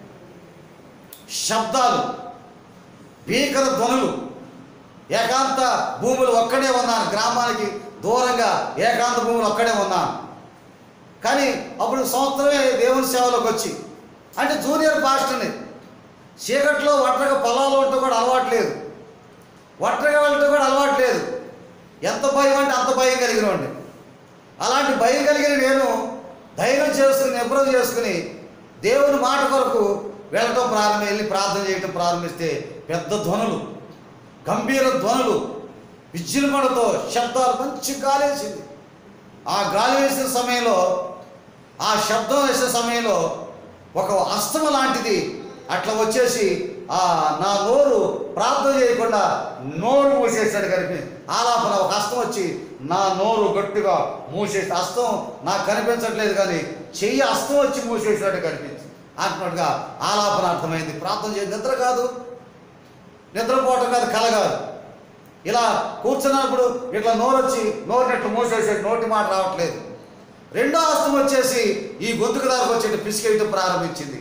శబ్దాలు భీకర ధ్వనులు ఏకాంత భూములు ఒక్కడే ఉన్నాను గ్రామానికి దూరంగా ఏకాంత భూములు ఒక్కడే ఉన్నాను కానీ అప్పుడు సంవత్సరమే దేవుని సేవలోకి వచ్చి అంటే జూనియర్ పాస్టర్ని చీకట్లో ఒంటరిగా పొలాలు ఉండటం కూడా అలవాటు లేదు ఒంటరిగా వెళ్ళటం కూడా అలవాటు లేదు ఎంత భయం అంటే అంత భయం కలిగినవాడిని అలాంటి భయం కలిగిన నేను ధైర్యం చేసుకుని నిబ్రం చేసుకుని దేవుని మాట కొరకు వెళ్ళటం ప్రారంభం వెళ్ళి ప్రార్థన చేయటం ప్రారంభిస్తే పెద్ద ధ్వనులు గంభీర ధ్వనులు విజృంభణతో శబ్దాలు మంచి గాలి వేసింది ఆ గాలి వేసిన సమయంలో ఆ శబ్దం వేసిన సమయంలో ఒక అస్తమ లాంటిది అట్లా వచ్చేసి ఆ నా నోరు ప్రార్థన చేయకుండా నోరు మూసేసాడు కనిపి ఆలాపన ఒక హస్తం వచ్చి నా నోరు గట్టిగా మూసేసి హస్తం నాకు కనిపించట్లేదు కానీ చెయ్యి హస్తం వచ్చి మూసేసాడు కనిపించి అంటున్నట్టుగా ఆలాపన అర్థమైంది ప్రార్థన చేసి నిద్ర కాదు నిద్రపోవటం కాదు కల కాదు ఇలా కూర్చున్నప్పుడు ఇట్లా నోరు వచ్చి నోరునట్టు మూసేసి నోటి మాట రావట్లేదు రెండో హస్తం వచ్చేసి ఈ గొంతుకు దాకా వచ్చేటి పిసికేయటం ప్రారంభించింది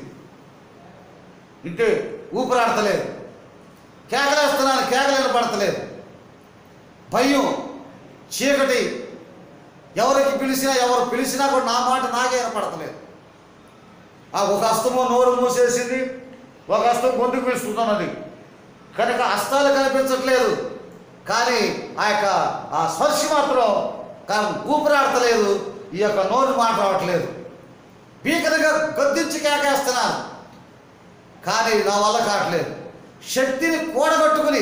ఇంటే ఊపిరాడతలేదు కేకలేస్తున్నాను కేకలేని పడతలేదు భయం చీకటి ఎవరికి పిలిచినా ఎవరు పిలిచినా కూడా నా మాట నాకే వినపడతలేదు ఆ ఒక హస్తము నోరు మూసేసింది ఒక హస్తం గొంతుకు పిలుస్తున్నది కనుక హస్తాలు కనిపించట్లేదు కానీ ఆ యొక్క ఆ స్పర్శ మాత్రం కానీ ఊపిరాడతలేదు ఈ యొక్క నోరు మాట రావట్లేదు భీకరంగా గద్దించి కేకేస్తున్నాను కానీ నా వల్ల కావట్లేదు శక్తిని కూడగట్టుకుని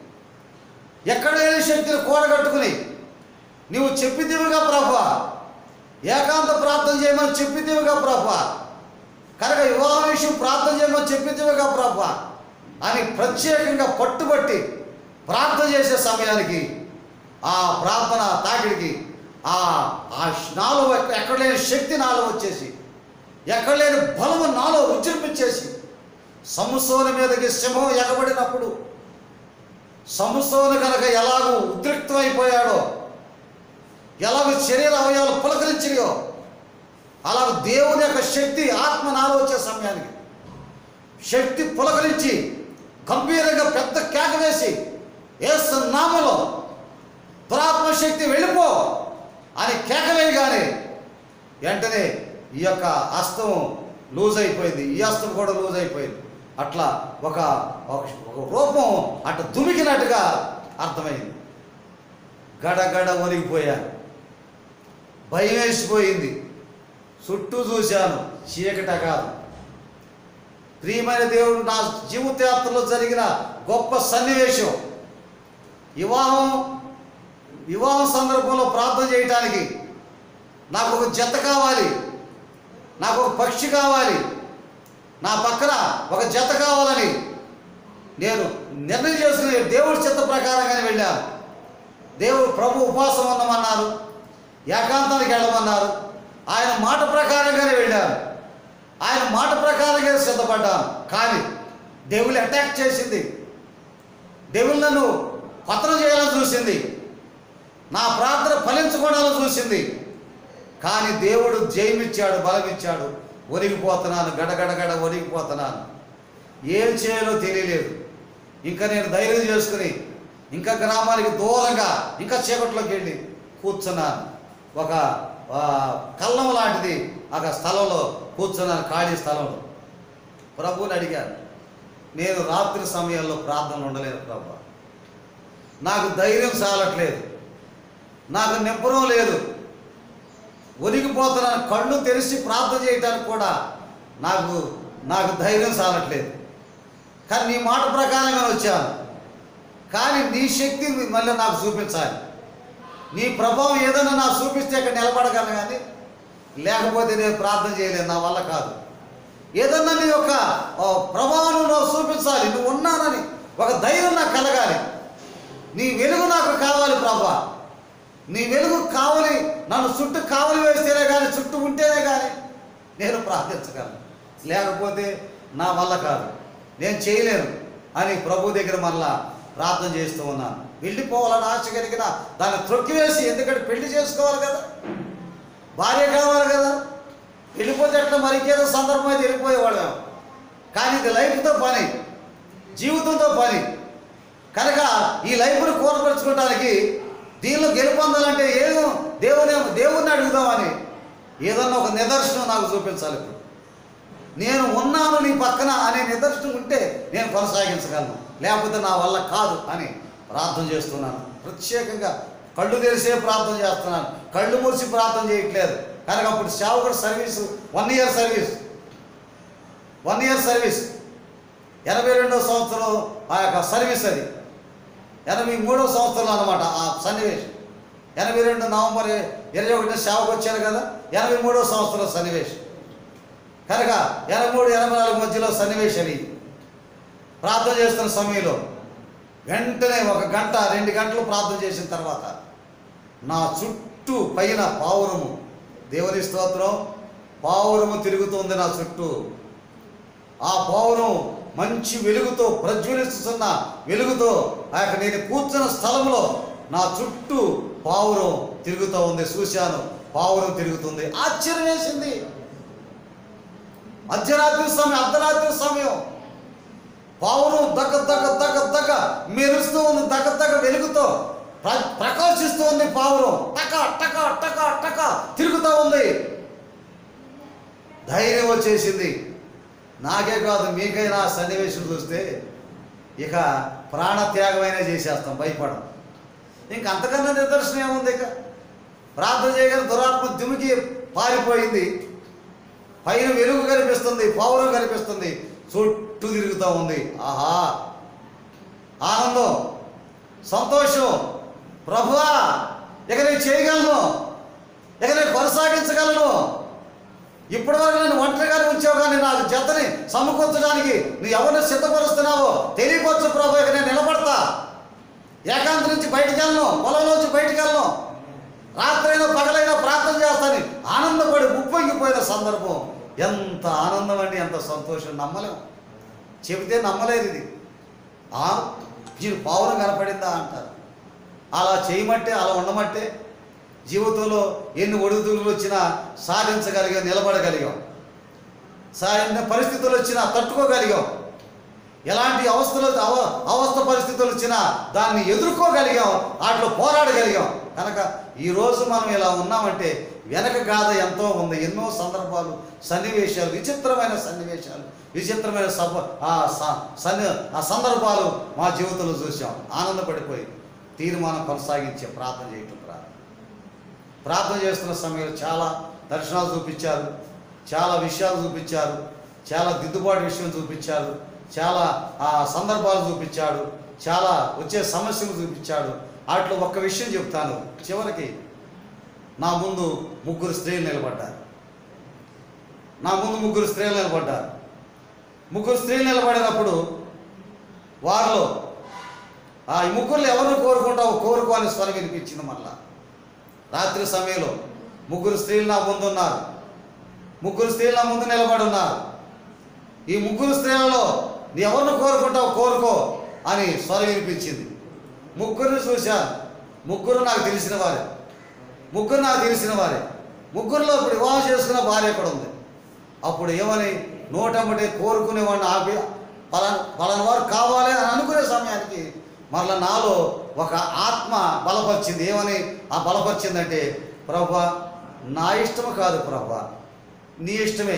ఎక్కడ లేని శక్తిని కూడగట్టుకుని నీవు చెప్పిదివిగా ప్రభా ఏకాంత ప్రార్థన చేయమని చెప్పిదివిగా ప్రభా కనుక వివాహ విషయం ప్రార్థన చేయమని చెప్పిదివిగా ప్రభా అని ప్రత్యేకంగా పట్టుబట్టి ప్రార్థన చేసే సమయానికి ఆ ప్రార్థన తాకిడికి ఆ ఆ నాలో ఎక్క- ఎక్కడ లేని శక్తి నాలో వచ్చేసి ఎక్కడ లేని బలము నాలో ఉజ్జరింపించేసి సంసోని మీదకి సింహం ఎగబడినప్పుడు సంసోను కనుక ఎలాగూ ఉద్రిక్తమైపోయాడో ఎలాగో శరీర అవయవాలు పులకరించినాయో అలా దేవుని యొక్క శక్తి ఆత్మ నాలో వచ్చే సమయానికి శక్తి పులకరించి గంభీరంగా పెద్ద కేక వేసి ఏసు నామలో దురాత్మ శక్తి వెళ్ళిపో అని కేక వేయగానే వెంటనే ఈ యొక్క హస్తం లూజ్ అయిపోయింది ఈ హస్తం కూడా లూజ్ అయిపోయింది అట్లా ఒక ఒక- ఒక రూపం అట్లా దుమికినట్టుగా అర్థమైంది గడగడ వణిగిపోయాను భయం వేసిపోయింది చుట్టూ చూశాను చీకట కాదు ప్రియమైన దేవుడు నా జీవితయాత్రలో జరిగిన గొప్ప సన్నివేశం వివాహం వివాహం సందర్భంలో ప్రార్థన చేయటానికి నాకు ఒక జత కావాలి నాకు ఒక పక్షి కావాలి నా పక్కన ఒక జత కావాలని నేను నిర్ణయం చేసుకుని దేవుడి చిత్త ప్రకారంగానే వెళ్ళాను దేవుడు ప్రభు ఉపవాసం ఉండమన్నారు ఏకాంతానికి వెళ్ళమన్నారు ఆయన మాట ప్రకారంగానే వెళ్ళాను ఆయన మాట ప్రకారంగా సిద్ధపడ్డాను కానీ దేవుళ్ళు అటాక్ చేసింది దేవుళ్ళు నన్ను పతనం చేయాలని చూసింది నా ప్రార్థన ఫలించుకోవడాలని చూసింది కానీ దేవుడు జయమిచ్చాడు బలమిచ్చాడు ఒరిగిపోతున్నాను గడగడగడ ఒరిగిపోతున్నాను ఏం చేయాలో తెలియలేదు ఇంకా నేను ధైర్యం చేసుకుని ఇంకా గ్రామానికి దూరంగా ఇంకా చీకట్లోకి వెళ్ళి కూర్చున్నాను ఒక ఆ, కల్లం లాంటిది ఒక స్థలంలో కూర్చున్నాను ఖాళీ స్థలంలో ప్రభువుని అడిగాను నేను రాత్రి సమయంలో ప్రార్థనలు ఉండలేను ప్రభు నాకు ధైర్యం చాలట్లేదు నాకు నిబ్బరం లేదు ఒరిగిపోతున్నాను కళ్ళు తెరిచి ప్రార్థన చేయడానికి కూడా నాకు నాకు ధైర్యం చాలట్లేదు కానీ నీ మాట ప్రకారంగా వచ్చాను కానీ నీ శక్తి మళ్ళీ నాకు చూపించాలి నీ ప్రభావం ఏదైనా నాకు చూపిస్తే ఇక్కడ నిలబడగలను కానీ లేకపోతే నేను ప్రార్థన చేయలేను నా వల్ల కాదు ఏదన్నా నీ యొక్క ఆ, ప్రభావం నువ్వు చూపించాలి నువ్వు ఉన్నానని ఒక ధైర్యం నాకు కలగాలి నీ వెలుగు నాకు కావాలి ప్రభా నీ వెలుగు కావలి నన్ను చుట్టూ కావలి వేస్తేనే కానీ చుట్టూ ఉంటేనే కానీ నేను ప్రార్థించగలను లేకపోతే నా వల్ల కాదు నేను చేయలేను అని ప్రభు దగ్గర మళ్ళా ప్రార్థన చేస్తూ ఉన్నాను వెళ్ళిపోవాలని ఆశ కలిగిన దాన్ని త్రొక్కివేసి ఎందుకంటే పెళ్లి చేసుకోవాలి కదా భార్య కావాలి కదా వెళ్ళిపోతే ఎట్లా మరి ఇంకేదో సందర్భం అయితే వెళ్ళిపోయేవాడు కానీ ఇది లైఫ్తో పని జీవితంతో పని కనుక ఈ లైఫ్ను కోరపరచుకోవడానికి దీనిలో గెలుపొందాలంటే ఏదో దేవుని దేవుణ్ణి అడుగుదామని ఏదన్నా ఒక నిదర్శనం నాకు చూపించాలి ఇప్పుడు నేను ఉన్నాను నీ పక్కన అనే నిదర్శనం ఉంటే నేను కొనసాగించగలను లేకపోతే నా వల్ల కాదు అని ప్రార్థన చేస్తున్నాను ప్రత్యేకంగా కళ్ళు తెరిసే ప్రార్థన చేస్తున్నాను కళ్ళు మూసి ప్రార్థన చేయట్లేదు కనుక అప్పుడు సేవకుడు service one year service one year service ఎనభై రెండో సంవత్సరం ఆ యొక్క సర్వీస్ అది ఎనభై మూడో సంవత్సరం అనమాట ఆ సన్నివేశం ఎనభై రెండు నవంబర్ ఇరవై ఒకటి సేవకు వచ్చాను కదా ఎనభై మూడో సంవత్సరం సన్నివేశం కనుక ఎనభై మూడు ఎనభై నాలుగు మధ్యలో సన్నివేశం ఇది ప్రార్థన చేస్తున్న సమయంలో వెంటనే ఒక గంట రెండు గంటలు ప్రార్థన చేసిన తర్వాత నా చుట్టూ పైన పావురము దేవుని స్తోత్రం పావురము తిరుగుతుంది నా చుట్టూ ఆ పావురం మంచి వెలుగుతో ప్రజ్వలిస్తున్న వెలుగుతో ఆ యొక్క నేను కూర్చున్న స్థలంలో నా చుట్టూ పావురం తిరుగుతూ ఉంది చూశాను పావురం తిరుగుతుంది ఆశ్చర్యం వేసింది మధ్యరాత్రి సమయం అర్ధరాత్రి సమయం పావురం దగ్గ దగ్గ దగ్గ దగ్గ మెరుస్తూ ఉంది దగ్గ దగ్గ వెలుగుతో ప్ర- ప్రకాశిస్తూ ఉంది పావురం టక టక టక టక తిరుగుతూ ఉంది ధైర్యం వచ్చేసింది నాకే కాదు మీకైనా ఆ సన్నివేశం చూస్తే ఇక ప్రాణత్యాగమైనా చేసేస్తాం భయపడం ఇంక అంతకన్నా నిదర్శనం ఏముంది ఇక ప్రార్థన చేయగల దురాత్మ దుమికి పారిపోయింది పైన వెలుగు కనిపిస్తుంది పౌరం కనిపిస్తుంది చుట్టూ తిరుగుతూ ఉంది ఆహా ఆనందం సంతోషం ప్రభువా ఇక నేను చేయగలను ఇక నేను కొనసాగించగలను ఇప్పటివరకు నేను ఒంటరిగానే ఉంచావు కానీ నాకు జతని సమకూర్చడానికి నువ్వు ఎవరిని సిద్ధపరుస్తున్నావో తెలియవచ్చు ప్రభు ఇక నేను నిలబడతా ఏకాంత నుంచి బయటికి వెళ్ళను పొలంలోంచి బయటికి వెళ్ళను రాత్రైనా పగలైనా ప్రార్థన చేస్తాను ఆనందపడి ఉప్పొంగిపోయిన సందర్భం ఎంత ఆనందం అండి ఎంత సంతోషం నమ్మలేం చెబితే నమ్మలేదు ఇది ఆ దీని పావురం కనపడిందా అంటారు అలా చేయమంటే అలా ఉండమంటే జీవితంలో ఎన్ని ఒడిదుడుకులు వచ్చినా సాధించగలిగాం నిలబడగలిగాం సా ఎన్ని పరిస్థితులు వచ్చినా తట్టుకోగలిగాం ఎలాంటి అవస్థలు అవ అవస్థ పరిస్థితులు వచ్చినా దాన్ని ఎదుర్కోగలిగాం వాటిలో పోరాడగలిగాం కనుక ఈరోజు మనం ఇలా ఉన్నామంటే వెనక గాథ ఎంతో ఉంది ఎన్నో సందర్భాలు సన్నివేశాలు విచిత్రమైన సన్నివేశాలు విచిత్రమైన సభ ఆ స- సన్ని ఆ సందర్భాలు మా జీవితంలో చూసాం ఆనందపడిపోయి తీర్మానం కొనసాగించే ప్రార్థన చేయటం ప్రారంభం ప్రార్థన చేస్తున్న సమయంలో చాలా దర్శనాలు చూపించారు చాలా విషయాలు చూపించారు చాలా దిద్దుబాటు విషయం చూపించారు చాలా ఆ సందర్భాలు చూపించాడు చాలా వచ్చే సమస్యలు చూపించాడు వాటిలో ఒక్క విషయం చెప్తాను చివరికి నా ముందు ముగ్గురు స్త్రీలు నిలబడ్డారు నా ముందు ముగ్గురు స్త్రీలు నిలబడ్డారు ముగ్గురు స్త్రీలు నిలబడినప్పుడు వారిలో ఆ ఈ ముగ్గురు ఎవరిని కోరుకుంటావు కోరుకో అని స్వరం వినిపించింది మళ్ళా రాత్రి సమయంలో ముగ్గురు స్త్రీలు నా ముందు ఉన్నారు ముగ్గురు స్త్రీలు నా ముందు నిలబడి ఉన్నారు ఈ ముగ్గురు స్త్రీలలో నీ ఎవరిని కోరుకుంటావు కోరుకో అని స్వరం వినిపించింది ముగ్గురిని చూశాను ముగ్గురు నాకు తెలిసిన వారే ముగ్గురు నాకు తెలిసిన వారే ముగ్గురులో ఇప్పుడు వివాహం చేసుకున్న భార్య కూడా ఉంది అప్పుడు ఏమని నోటమ్మటే కోరుకునేవాడిని ఆపి పలానా పలానా వారు కావాలి అని అనుకునే సమయానికి మరలా నాలో ఒక ఆత్మ బలపరిచింది ఏమని ఆ బలపరిచిందంటే ప్రభా నా ఇష్టము కాదు ప్రభా నీ ఇష్టమే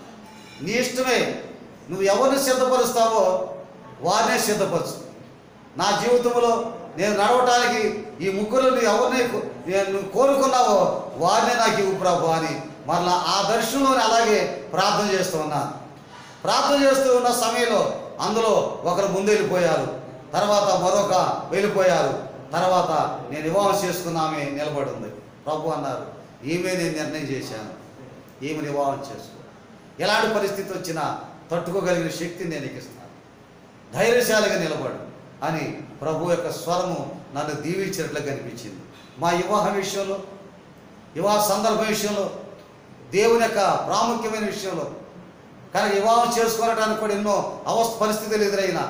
నీ ఇష్టమే నువ్వు ఎవరిని సిద్ధపరుస్తావో వారినే సిద్ధపరచు నా జీవితంలో నేను నడవటానికి ఈ ముగ్గురు నువ్వు ఎవరిని కో- నేను నువ్వు కోరుకున్నావో వారినే నాకు ఇవ్వు ప్రభు అని మరలా ఆ దర్శనంలోనే అలాగే ప్రార్థన చేస్తూ ఉన్నాను ప్రార్థన చేస్తూ ఉన్న సమయంలో అందులో ఒకరు ముందు వెళ్ళిపోయారు తర్వాత మరొక వెళ్ళిపోయారు తర్వాత నేను వివాహం చేసుకున్న ఆమె నిలబడి ఉంది ప్రభు అన్నారు ఈమె నేను నిర్ణయం చేశాను ఈమె వివాహం చేసుకో ఎలాంటి పరిస్థితి వచ్చినా తట్టుకోగలిగిన శక్తిని నేను నీకు ఇస్తాను ధైర్యశాలిగా నిలబడు అని ప్రభు యొక్క స్వరము నన్ను దీవించినట్లు కనిపించింది మా వివాహ విషయంలో వివాహ సందర్భం విషయంలో దేవుని యొక్క ప్రాముఖ్యమైన విషయంలో కనుక వివాహం చేసుకోవడానికి కూడా ఎన్నో అవస్థ పరిస్థితులు ఎదురైనా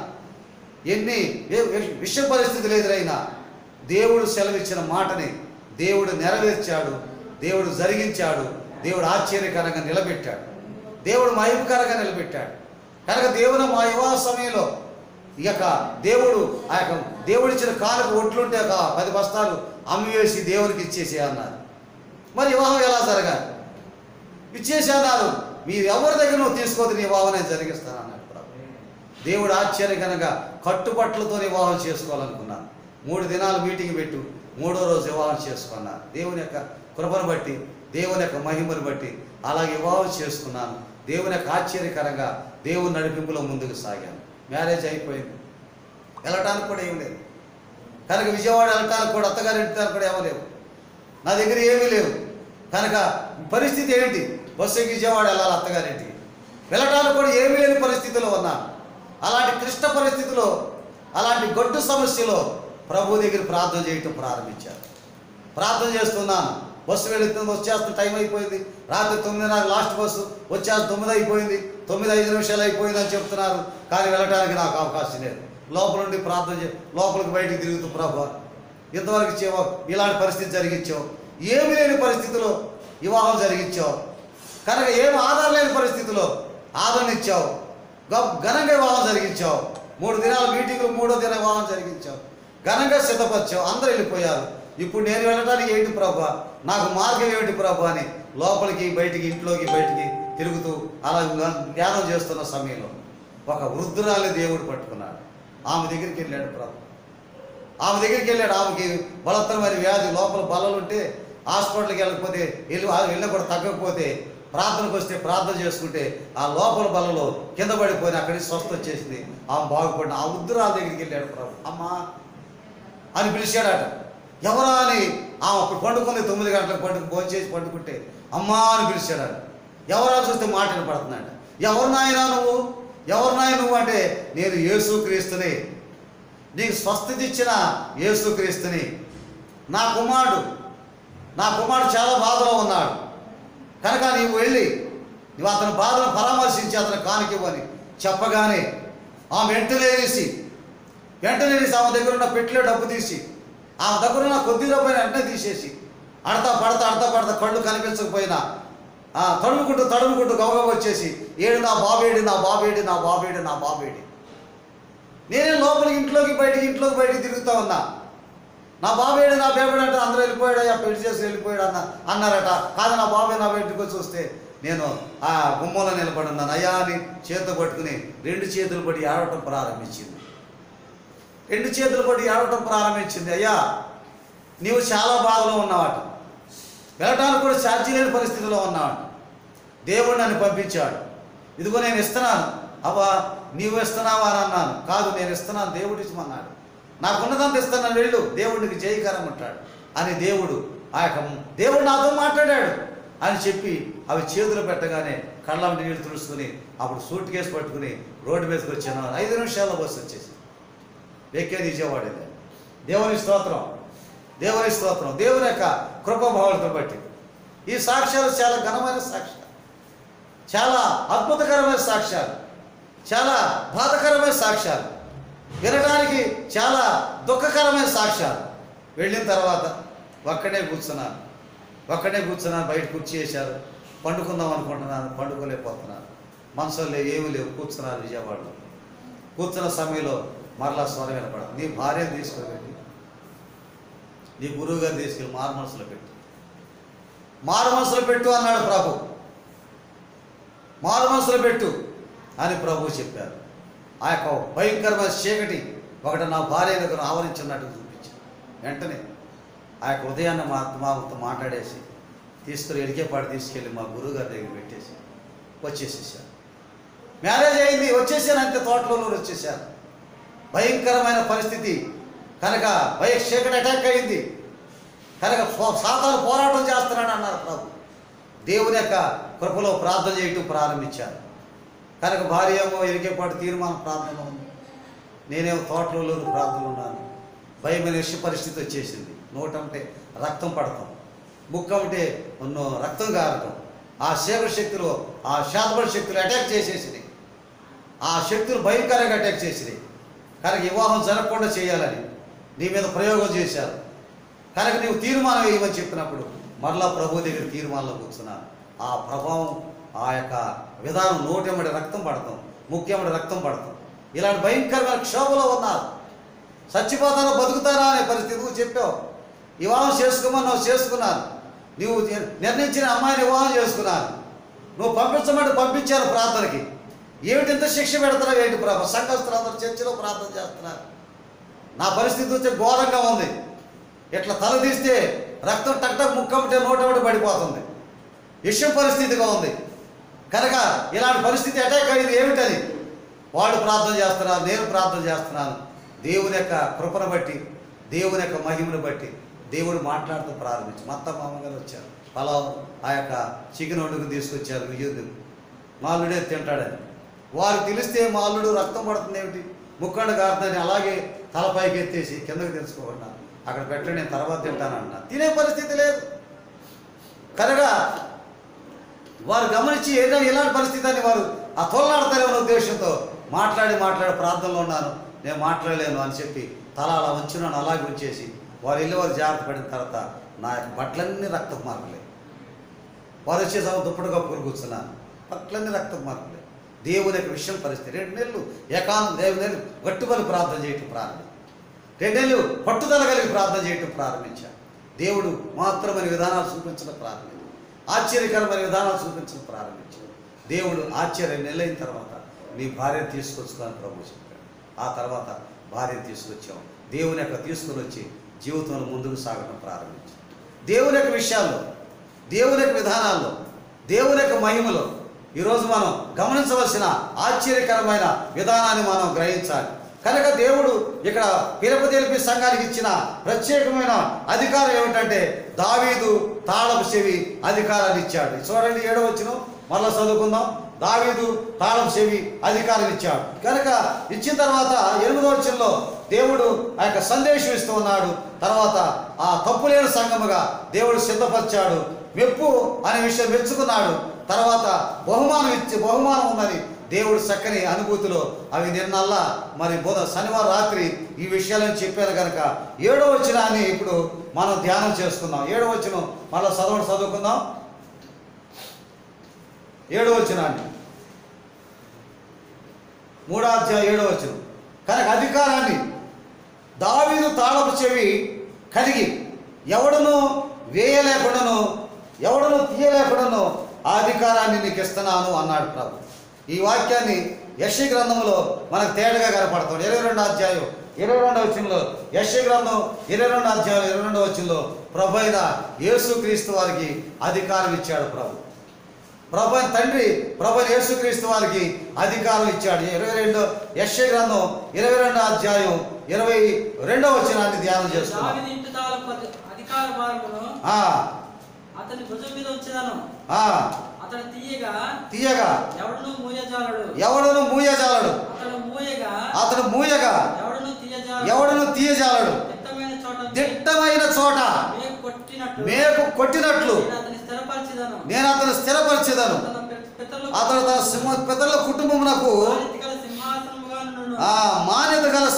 ఎన్ని ఏ- ఏ- విషయ పరిస్థితులు ఎదురైనా దేవుడు సెలవిచ్చిన మాటని దేవుడు నెరవేర్చాడు దేవుడు జరిగించాడు దేవుడు ఆశ్చర్యకరంగా నిలబెట్టాడు దేవుడు మహిమకరంగా నిలబెట్టాడు కనుక దేవుని మా వివాహ సమయంలో ఈ యొక్క దేవుడు ఆ యొక్క దేవుడిచ్చిన కాలకు ఒట్లుంటే ఒక పది బస్తాలు అమ్మివేసి దేవునికి ఇచ్చేసి అన్నారు మరి వివాహం ఎలా జరగాలి ఇచ్చేసి అన్నారు మీరు ఎవరి దగ్గర నువ్వు తీసుకోవద్దు నీ వివాహం నేను జరిగిస్తాను అన్నాడు ప్రభు దేవుడు ఆశ్చర్యకరంగా కట్టుబట్టలతో వివాహం చేసుకోవాలనుకున్నాను మూడు దినాలు మీటింగ్ పెట్టు మూడో రోజు వివాహం చేసుకున్నాను దేవుని యొక్క కృపను బట్టి దేవుని యొక్క మహిమను బట్టి అలాగే వివాహం చేసుకున్నాను దేవుని యొక్క ఆశ్చర్యకరంగా దేవుని నడిపింపులో ముందుకు సాగాను మ్యారేజ్ అయిపోయింది వెళ్ళటానికి కూడా ఏం లేదు కనుక విజయవాడ వెళ్ళటానికి కూడా అత్తగారి ఇంటికి కూడా ఏమలేవు నా దగ్గర ఏమీ లేవు కనుక పరిస్థితి ఏంటి బస్సు ఎక్కి విజయవాడ వెళ్ళాలి అత్తగారింటికి వెళ్ళటానికి కూడా ఏమీ లేని పరిస్థితిలో ఉన్నాను అలాంటి క్లిష్ట పరిస్థితిలో అలాంటి గొడ్డు సమస్యలో ప్రభు దగ్గర ప్రార్థన చేయటం ప్రారంభించారు ప్రార్థన చేస్తున్నాను బస్సు వెళుతుంది వచ్చేస్తుంది టైం అయిపోయింది రాత్రి తొమ్మిదిన్నర లాస్ట్ బస్సు వచ్చేస్తుంది తొమ్మిది అయిపోయింది తొమ్మిది ఐదు నిమిషాలు అయిపోయింది అని చెప్తున్నారు కానీ వెళ్ళడానికి నాకు అవకాశం లేదు లోపల నుండి ప్రార్థన చే లోపలికి బయటికి తిరుగుతూ ప్రభు ఇంతవరకు చేవో ఇలాంటి పరిస్థితి జరిగించావు ఏమీ లేని పరిస్థితిలో వివాహం జరిగించావు కనుక ఏం ఆధారం లేని పరిస్థితిలో ఆదరణ ఇచ్చావు గ- ఘనంగా వివాహం జరిగించావు మూడు దినాల మీటింగ్లు మూడో దిన వివాహం జరిగించావు ఘనంగా సిద్ధపరిచావు అందరూ వెళ్ళిపోయారు ఇప్పుడు నేను వెళ్ళడానికి ఏంటి ప్రభా నాకు మార్గం ఏమిటి ప్రభా అని లోపలికి బయటికి ఇంట్లోకి బయటికి తిరుగుతూ అలా ధ్యానం చేస్తున్న సమయంలో ఒక వృద్ధురాలి దేవుడు పట్టుకున్నాడు ఆమె దగ్గరికి వెళ్ళాడు ప్రభు ఆమె దగ్గరికి వెళ్ళాడు ఆమెకి బలత్తరమైన వ్యాధి లోపల బలలు ఉంటే హాస్పిటల్కి వెళ్ళకపోతే వెళ్ళి వెళ్ళినా కూడా తగ్గకపోతే ప్రార్థనకు వస్తే ప్రార్థన చేసుకుంటే ఆ లోపల బలలో కింద పడిపోయి అక్కడి నుంచి స్వస్థ వచ్చేసింది ఆమె బాగుపడిన ఆ ఉద్దురాల దగ్గరికి వెళ్ళాడు ప్రభు అమ్మా అని పిలిచాడట ఎవరా అని ఆమె అప్పుడు పండుకుంది తొమ్మిది గంటలకు పండుకు భోంచేసి పండుకుంటే అమ్మా అని పిలిచాడట ఎవరా చూస్తే మాట వినపడుతున్నాడు ఎవరు నాయనా నువ్వు ఎవరు నాయన నువ్వు అంటే నేను యేసు క్రీస్తుని నీకు స్వస్థత ఇచ్చిన యేసుక్రీస్తుని నా కుమారుడు నా కుమారుడు చాలా బాధలో ఉన్నాడు కనుక నీవు వెళ్ళి నువ్వు అతని బాధను పరామర్శించి అతని కానికివ్వని చెప్పగానే ఆమె వెంటనే వేసి వెంటనే తీసి ఆమె దగ్గర ఉన్న పెట్టిలో డబ్బు తీసి ఆమె దగ్గర ఉన్న కొద్ది డబ్బు వెంటనే తీసేసి ఆడతా పడతా ఆడతా పడతా కళ్ళు కనిపించకపోయినా ఆ, తడుముకుంటూ తడుముకుంటూ గవగవ వచ్చేసి ఏడు నా బాబేడి నా బాబేడి నా బాబేడి నా బాబేడి నేనే లోపలికి ఇంట్లోకి బయటికి ఇంట్లోకి బయటికి తిరుగుతా ఉన్నా నా బాబేడు నా బేబేడు అంటే అందరూ వెళ్ళిపోయాడు అయ్యా పెళ్లి చేసి వెళ్ళిపోయాడు అన్న అన్నారట కాదు నా బాబే నా బయటకు వచ్చి వస్తే నేను ఆ గుమ్మంలో నిలబడి ఉన్నాను అయ్యా అని చేతితో పట్టుకుని రెండు చేతులు పడి ఆడటం ప్రారంభించింది రెండు చేతులు పడి ఆడటం ప్రారంభించింది అయ్యా నీవు చాలా బాధలో ఉన్నావట వెళ్ళటానికి కూడా ఛార్జీ లేని పరిస్థితిలో ఉన్నాడు దేవుడు నన్ను పంపించాడు ఇదిగో నేను ఇస్తున్నాను అవ్వా నీవు ఇస్తున్నావా అని అన్నాను కాదు నేను ఇస్తున్నాను దేవుడు ఇచ్చమన్నాడు నాకున్నదంతా ఇస్తున్నాను వెళ్ళు దేవుడికి జయకరం అంటాడు అని దేవుడు ఆ యొక్క దేవుడు నాతో మాట్లాడాడు అని చెప్పి అవి చేతులు పెట్టగానే కళ్ళ నీళ్ళు తుడుచుకుని అప్పుడు సూట్ కేసు పట్టుకుని రోడ్డు మీదకి వచ్చాను ఐదు నిమిషాల్లో బస్సు వచ్చేసి ఎక్కేది విజయవాడ ఇది. దేవుని స్తోత్రం దేవుని స్తోత్రం దేవుని యొక్క కృపభావాలతో బట్టి ఈ సాక్ష్యాలు చాలా ఘనమైన సాక్ష్యాలు చాలా అద్భుతకరమైన సాక్ష్యాలు చాలా బాధకరమైన సాక్ష్యాలు వినడానికి చాలా దుఃఖకరమైన సాక్ష్యాలు వెళ్ళిన తర్వాత ఒక్కడే కూర్చున్నాను ఒక్కడే కూర్చున్నాను బయట కుర్చీ వేశారు పండుకుందాం అనుకుంటున్నాను పండుకోలేకపోతున్నాను మనసులో లేవు ఏమీ లేవు కూర్చున్నారు విజయవాడలో కూర్చున్న సమయంలో మరలా స్వరం వినపడదు నీ భార్యను తీసుకుని పెట్టి నీ గురువు గారు తీసుకెళ్ళి మారు మనసులో పెట్టు మారు మనసులో పెట్టు అన్నాడు ప్రభు మారు మనసులో పెట్టు అని ప్రభు చెప్పారు ఆ యొక్క భయంకరమైన చీకటి ఒకటి నా భార్య దగ్గర ఆవరించినట్టు చూపించాను వెంటనే ఆ యొక్క ఉదయాన్నే మా మాతో మాట్లాడేసి తీసుకుని ఎడికేపాటు తీసుకెళ్ళి మా గురువు గారి దగ్గర పెట్టేసి వచ్చేసేసాను మ్యారేజ్ అయింది వచ్చేసాను అంతే తోటలో వచ్చేసాను భయంకరమైన పరిస్థితి కనుక భయ చీకటి అటాక్ అయింది కనుక పో- సాతాను పోరాటం చేస్తున్నాడు అన్నారు ప్రభు దేవుని యొక్క కృపలో ప్రార్థన చేయటం ప్రారంభించారు కనుక భార్య ఏమో ఎరికేపాటు తీర్మానం ప్రార్థన ఉంది నేనేమో తోటలలో ప్రార్థన ఉన్నాను భయమైన విష పరిస్థితి వచ్చేసింది నోటంటే రక్తం పడతాం ముక్కంటే ఉన్నో రక్తం కారటం ఆ శేఖర శక్తులు ఆ శాతపడి శక్తులు అటాక్ చేసేసినాయి ఆ శక్తులు భయంకరంగా అటాక్ చేసినాయి కనుక వివాహం జరగకుండా చేయాలని నీ మీద ప్రయోగం చేశారు కనుక నీవు తీర్మానం వేయమని చెప్పినప్పుడు మరలా ప్రభు దగ్గర తీర్మానంలో కూర్చున్నాను ఆ ప్రభావం ఆ యొక్క విధానం నోటెమ్మడి రక్తం పడతాం ముఖ్యమడి రక్తం పడతాం ఇలాంటి భయంకరమైన క్షోభలో ఉన్నారు చచ్చిపోతానో బతుకుతారా అనే పరిస్థితి నువ్వు చెప్పావు వివాహం చేసుకోమన్నావు చేసుకున్నాను నువ్వు నిర్ణయించిన అమ్మాయిని వివాహం చేసుకున్నాను నువ్వు పంపించమంటే పంపించారు ప్రార్థనకి ఏమిటి ఇంత శిక్ష పెడతావు ఏంటి ప్రభు సంఘస్థులు అందరూ చర్చిలో ప్రార్థన చేస్తున్నారు నా పరిస్థితి వచ్చే ఘోరంగా ఉంది ఇట్లా తల తీస్తే రక్తం టక్ టక్ ముక్కమిటే నోటమిటి పడిపోతుంది విషయం పరిస్థితిగా ఉంది కనుక ఇలాంటి పరిస్థితి అటాక్ అయ్యింది ఏమిటని వాళ్ళు ప్రార్థన చేస్తున్నారు నేను ప్రార్థన చేస్తున్నాను దేవుని యొక్క కృపను బట్టి దేవుని యొక్క మహిమను బట్టి దేవుడు మాట్లాడుతూ ప్రారంభించి మొత్త మామగారు వచ్చారు పలావ్ ఆ యొక్క చికెన్ వండుకు తీసుకొచ్చారు విజయుడు మాల్లుడే తింటాడని వారు తెలిస్తే మాల్లుడు రక్తం పడుతుంది ఏమిటి ముక్కండు కారుతుందని అలాగే తలపైకి ఎత్తేసి కిందకి తెలుసుకోకుండా అక్కడ పెట్టండి నేను తర్వాత తింటానన్నా తినే పరిస్థితి లేదు కనుక వారు గమనించి ఏదైనా ఇలాంటి పరిస్థితి అని వారు ఆ తోలాడతారేమో ఉద్దేశంతో మాట్లాడి మాట్లాడి ప్రార్థనలో ఉన్నాను నేను మాట్లాడలేను అని చెప్పి తల అలా ఉంచున్నాను అలాగే ఉంచేసి వారు వెళ్ళి వారు జాగ్రత్త పడిన తర్వాత నా యొక్క బట్టలన్నీ రక్తం మార్పులే వారు వచ్చే సమయం దుప్పటి కప్పుకొని కూర్చున్నాను బట్టలన్నీ రక్తం మార్పులే దేవుని యొక్క విషయం పరిస్థితి రెండు నెలలు ఏకాంత దేవుని నెలలు గట్టుబడి ప్రార్థన చేయటం ప్రారంభం రెండు నెలలు పట్టుదల కలిగి ప్రార్థన చేయటం ప్రారంభించాను దేవుడు మాత్రమైన విధానాలు చూపించడం ప్రారంభించాడు ఆశ్చర్యకరమైన విధానాలు చూపించడం ప్రారంభించాడు దేవుడు ఆశ్చర్యం నెలైన తర్వాత నీ భార్యను తీసుకొచ్చుకోని ప్రభు చెప్పాడు ఆ తర్వాత భార్యను తీసుకొచ్చాం దేవుని యొక్క తీసుకుని వచ్చి జీవితంలో ముందుకు సాగడం ప్రారంభించాం దేవుని యొక్క విషయాల్లో దేవుని యొక్క విధానాల్లో దేవుని యొక్క మహిమలో ఈరోజు మనం గమనించవలసిన ఆశ్చర్యకరమైన విధానాన్ని మనం గ్రహించాలి కనుక దేవుడు ఇక్కడ పిలుపు తెలిపి సంఘానికి ఇచ్చిన ప్రత్యేకమైన అధికారం ఏమిటంటే దావీదు తాళపు చెవి అధికారాన్ని ఇచ్చాడు చూడండి ఏడవ వచ్చిన మళ్ళా చదువుకుందాం దావీదు తాళం చెవి అధికారం ఇచ్చాడు కనుక ఇచ్చిన తర్వాత ఎనిమిదవ వచనంలో దేవుడు ఆ యొక్క సందేశం ఇస్తూ ఉన్నాడు తర్వాత ఆ తప్పులేని సంఘముగా దేవుడు సిద్ధపరిచాడు మెప్పు అనే విషయం మెచ్చుకున్నాడు తర్వాత బహుమానం ఇచ్చి బహుమానం ఉందని దేవుడు చక్కని అనుభూతిలో అవి నిన్నల్లా మరి బుధ శనివారం రాత్రి ఈ విషయాలను చెప్పారు కనుక ఏడో వచనాన్ని ఇప్పుడు మనం ధ్యానం చేసుకుందాం ఏడో వచనం మళ్ళీ చదవడం చదువుకుందాం ఏడో వచనాన్ని మూడో అధ్యాయం ఏడో వచనం కనుక అధికారాన్ని దావీదు తాళపు చెవి కలిగి ఎవడను వేయలేకుండాను ఎవడను తీయలేకుండాను ఆ అధికారాన్ని నీకు ఇస్తున్నాను అన్నాడు ప్రభు ఈ వాక్యాన్ని యశి గ్రంథంలో మనకు తేటగా కనపడుతుంది ఇరవై రెండో అధ్యాయం ఇరవై రెండో వచ్చంలో యశి గ్రంథం ఇరవై రెండో అధ్యాయం ఇరవై రెండో వచ్చంలో ప్రభు అయిన యేసుక్రీస్తు వారికి అధికారం ఇచ్చాడు ప్రభు ప్రభు అయిన తండ్రి ప్రభు అయిన యేసుక్రీస్తు వారికి అధికారం ఇచ్చాడు ఇరవై రెండో యశ్య గ్రంథం ఇరవై రెండో అధ్యాయం ఇరవై రెండో వచనాన్ని ధ్యానం చేస్తున్నాం దావీదు ఇంటి తాలూకు అధి- అధికార భారమును ఆ, అతని భుజం మీద ఉంచదను ఆ, అతడు తీయగా తీయగా ఎవడును మూయజాలడు ఎవడను మూయజాలడు అతడు మూయగా అతడు మూయగా ఎవడును తీయజాలడు ఎవడను తీయజాలడు దిట్టమైన చోట దిట్టమైన చోట మేకు కొట్టినట్టు మేకు కొట్టినట్లు నేను అతని స్థిరపరిచిదను నేను అతను స్థిరపరిచేదను అతని పిత- పితరులకు అతడు తన సింహ పితరుల కుటుంబమునకు వారికి గల సింహాసనముగా నుండును. ఆ మాన్యత గల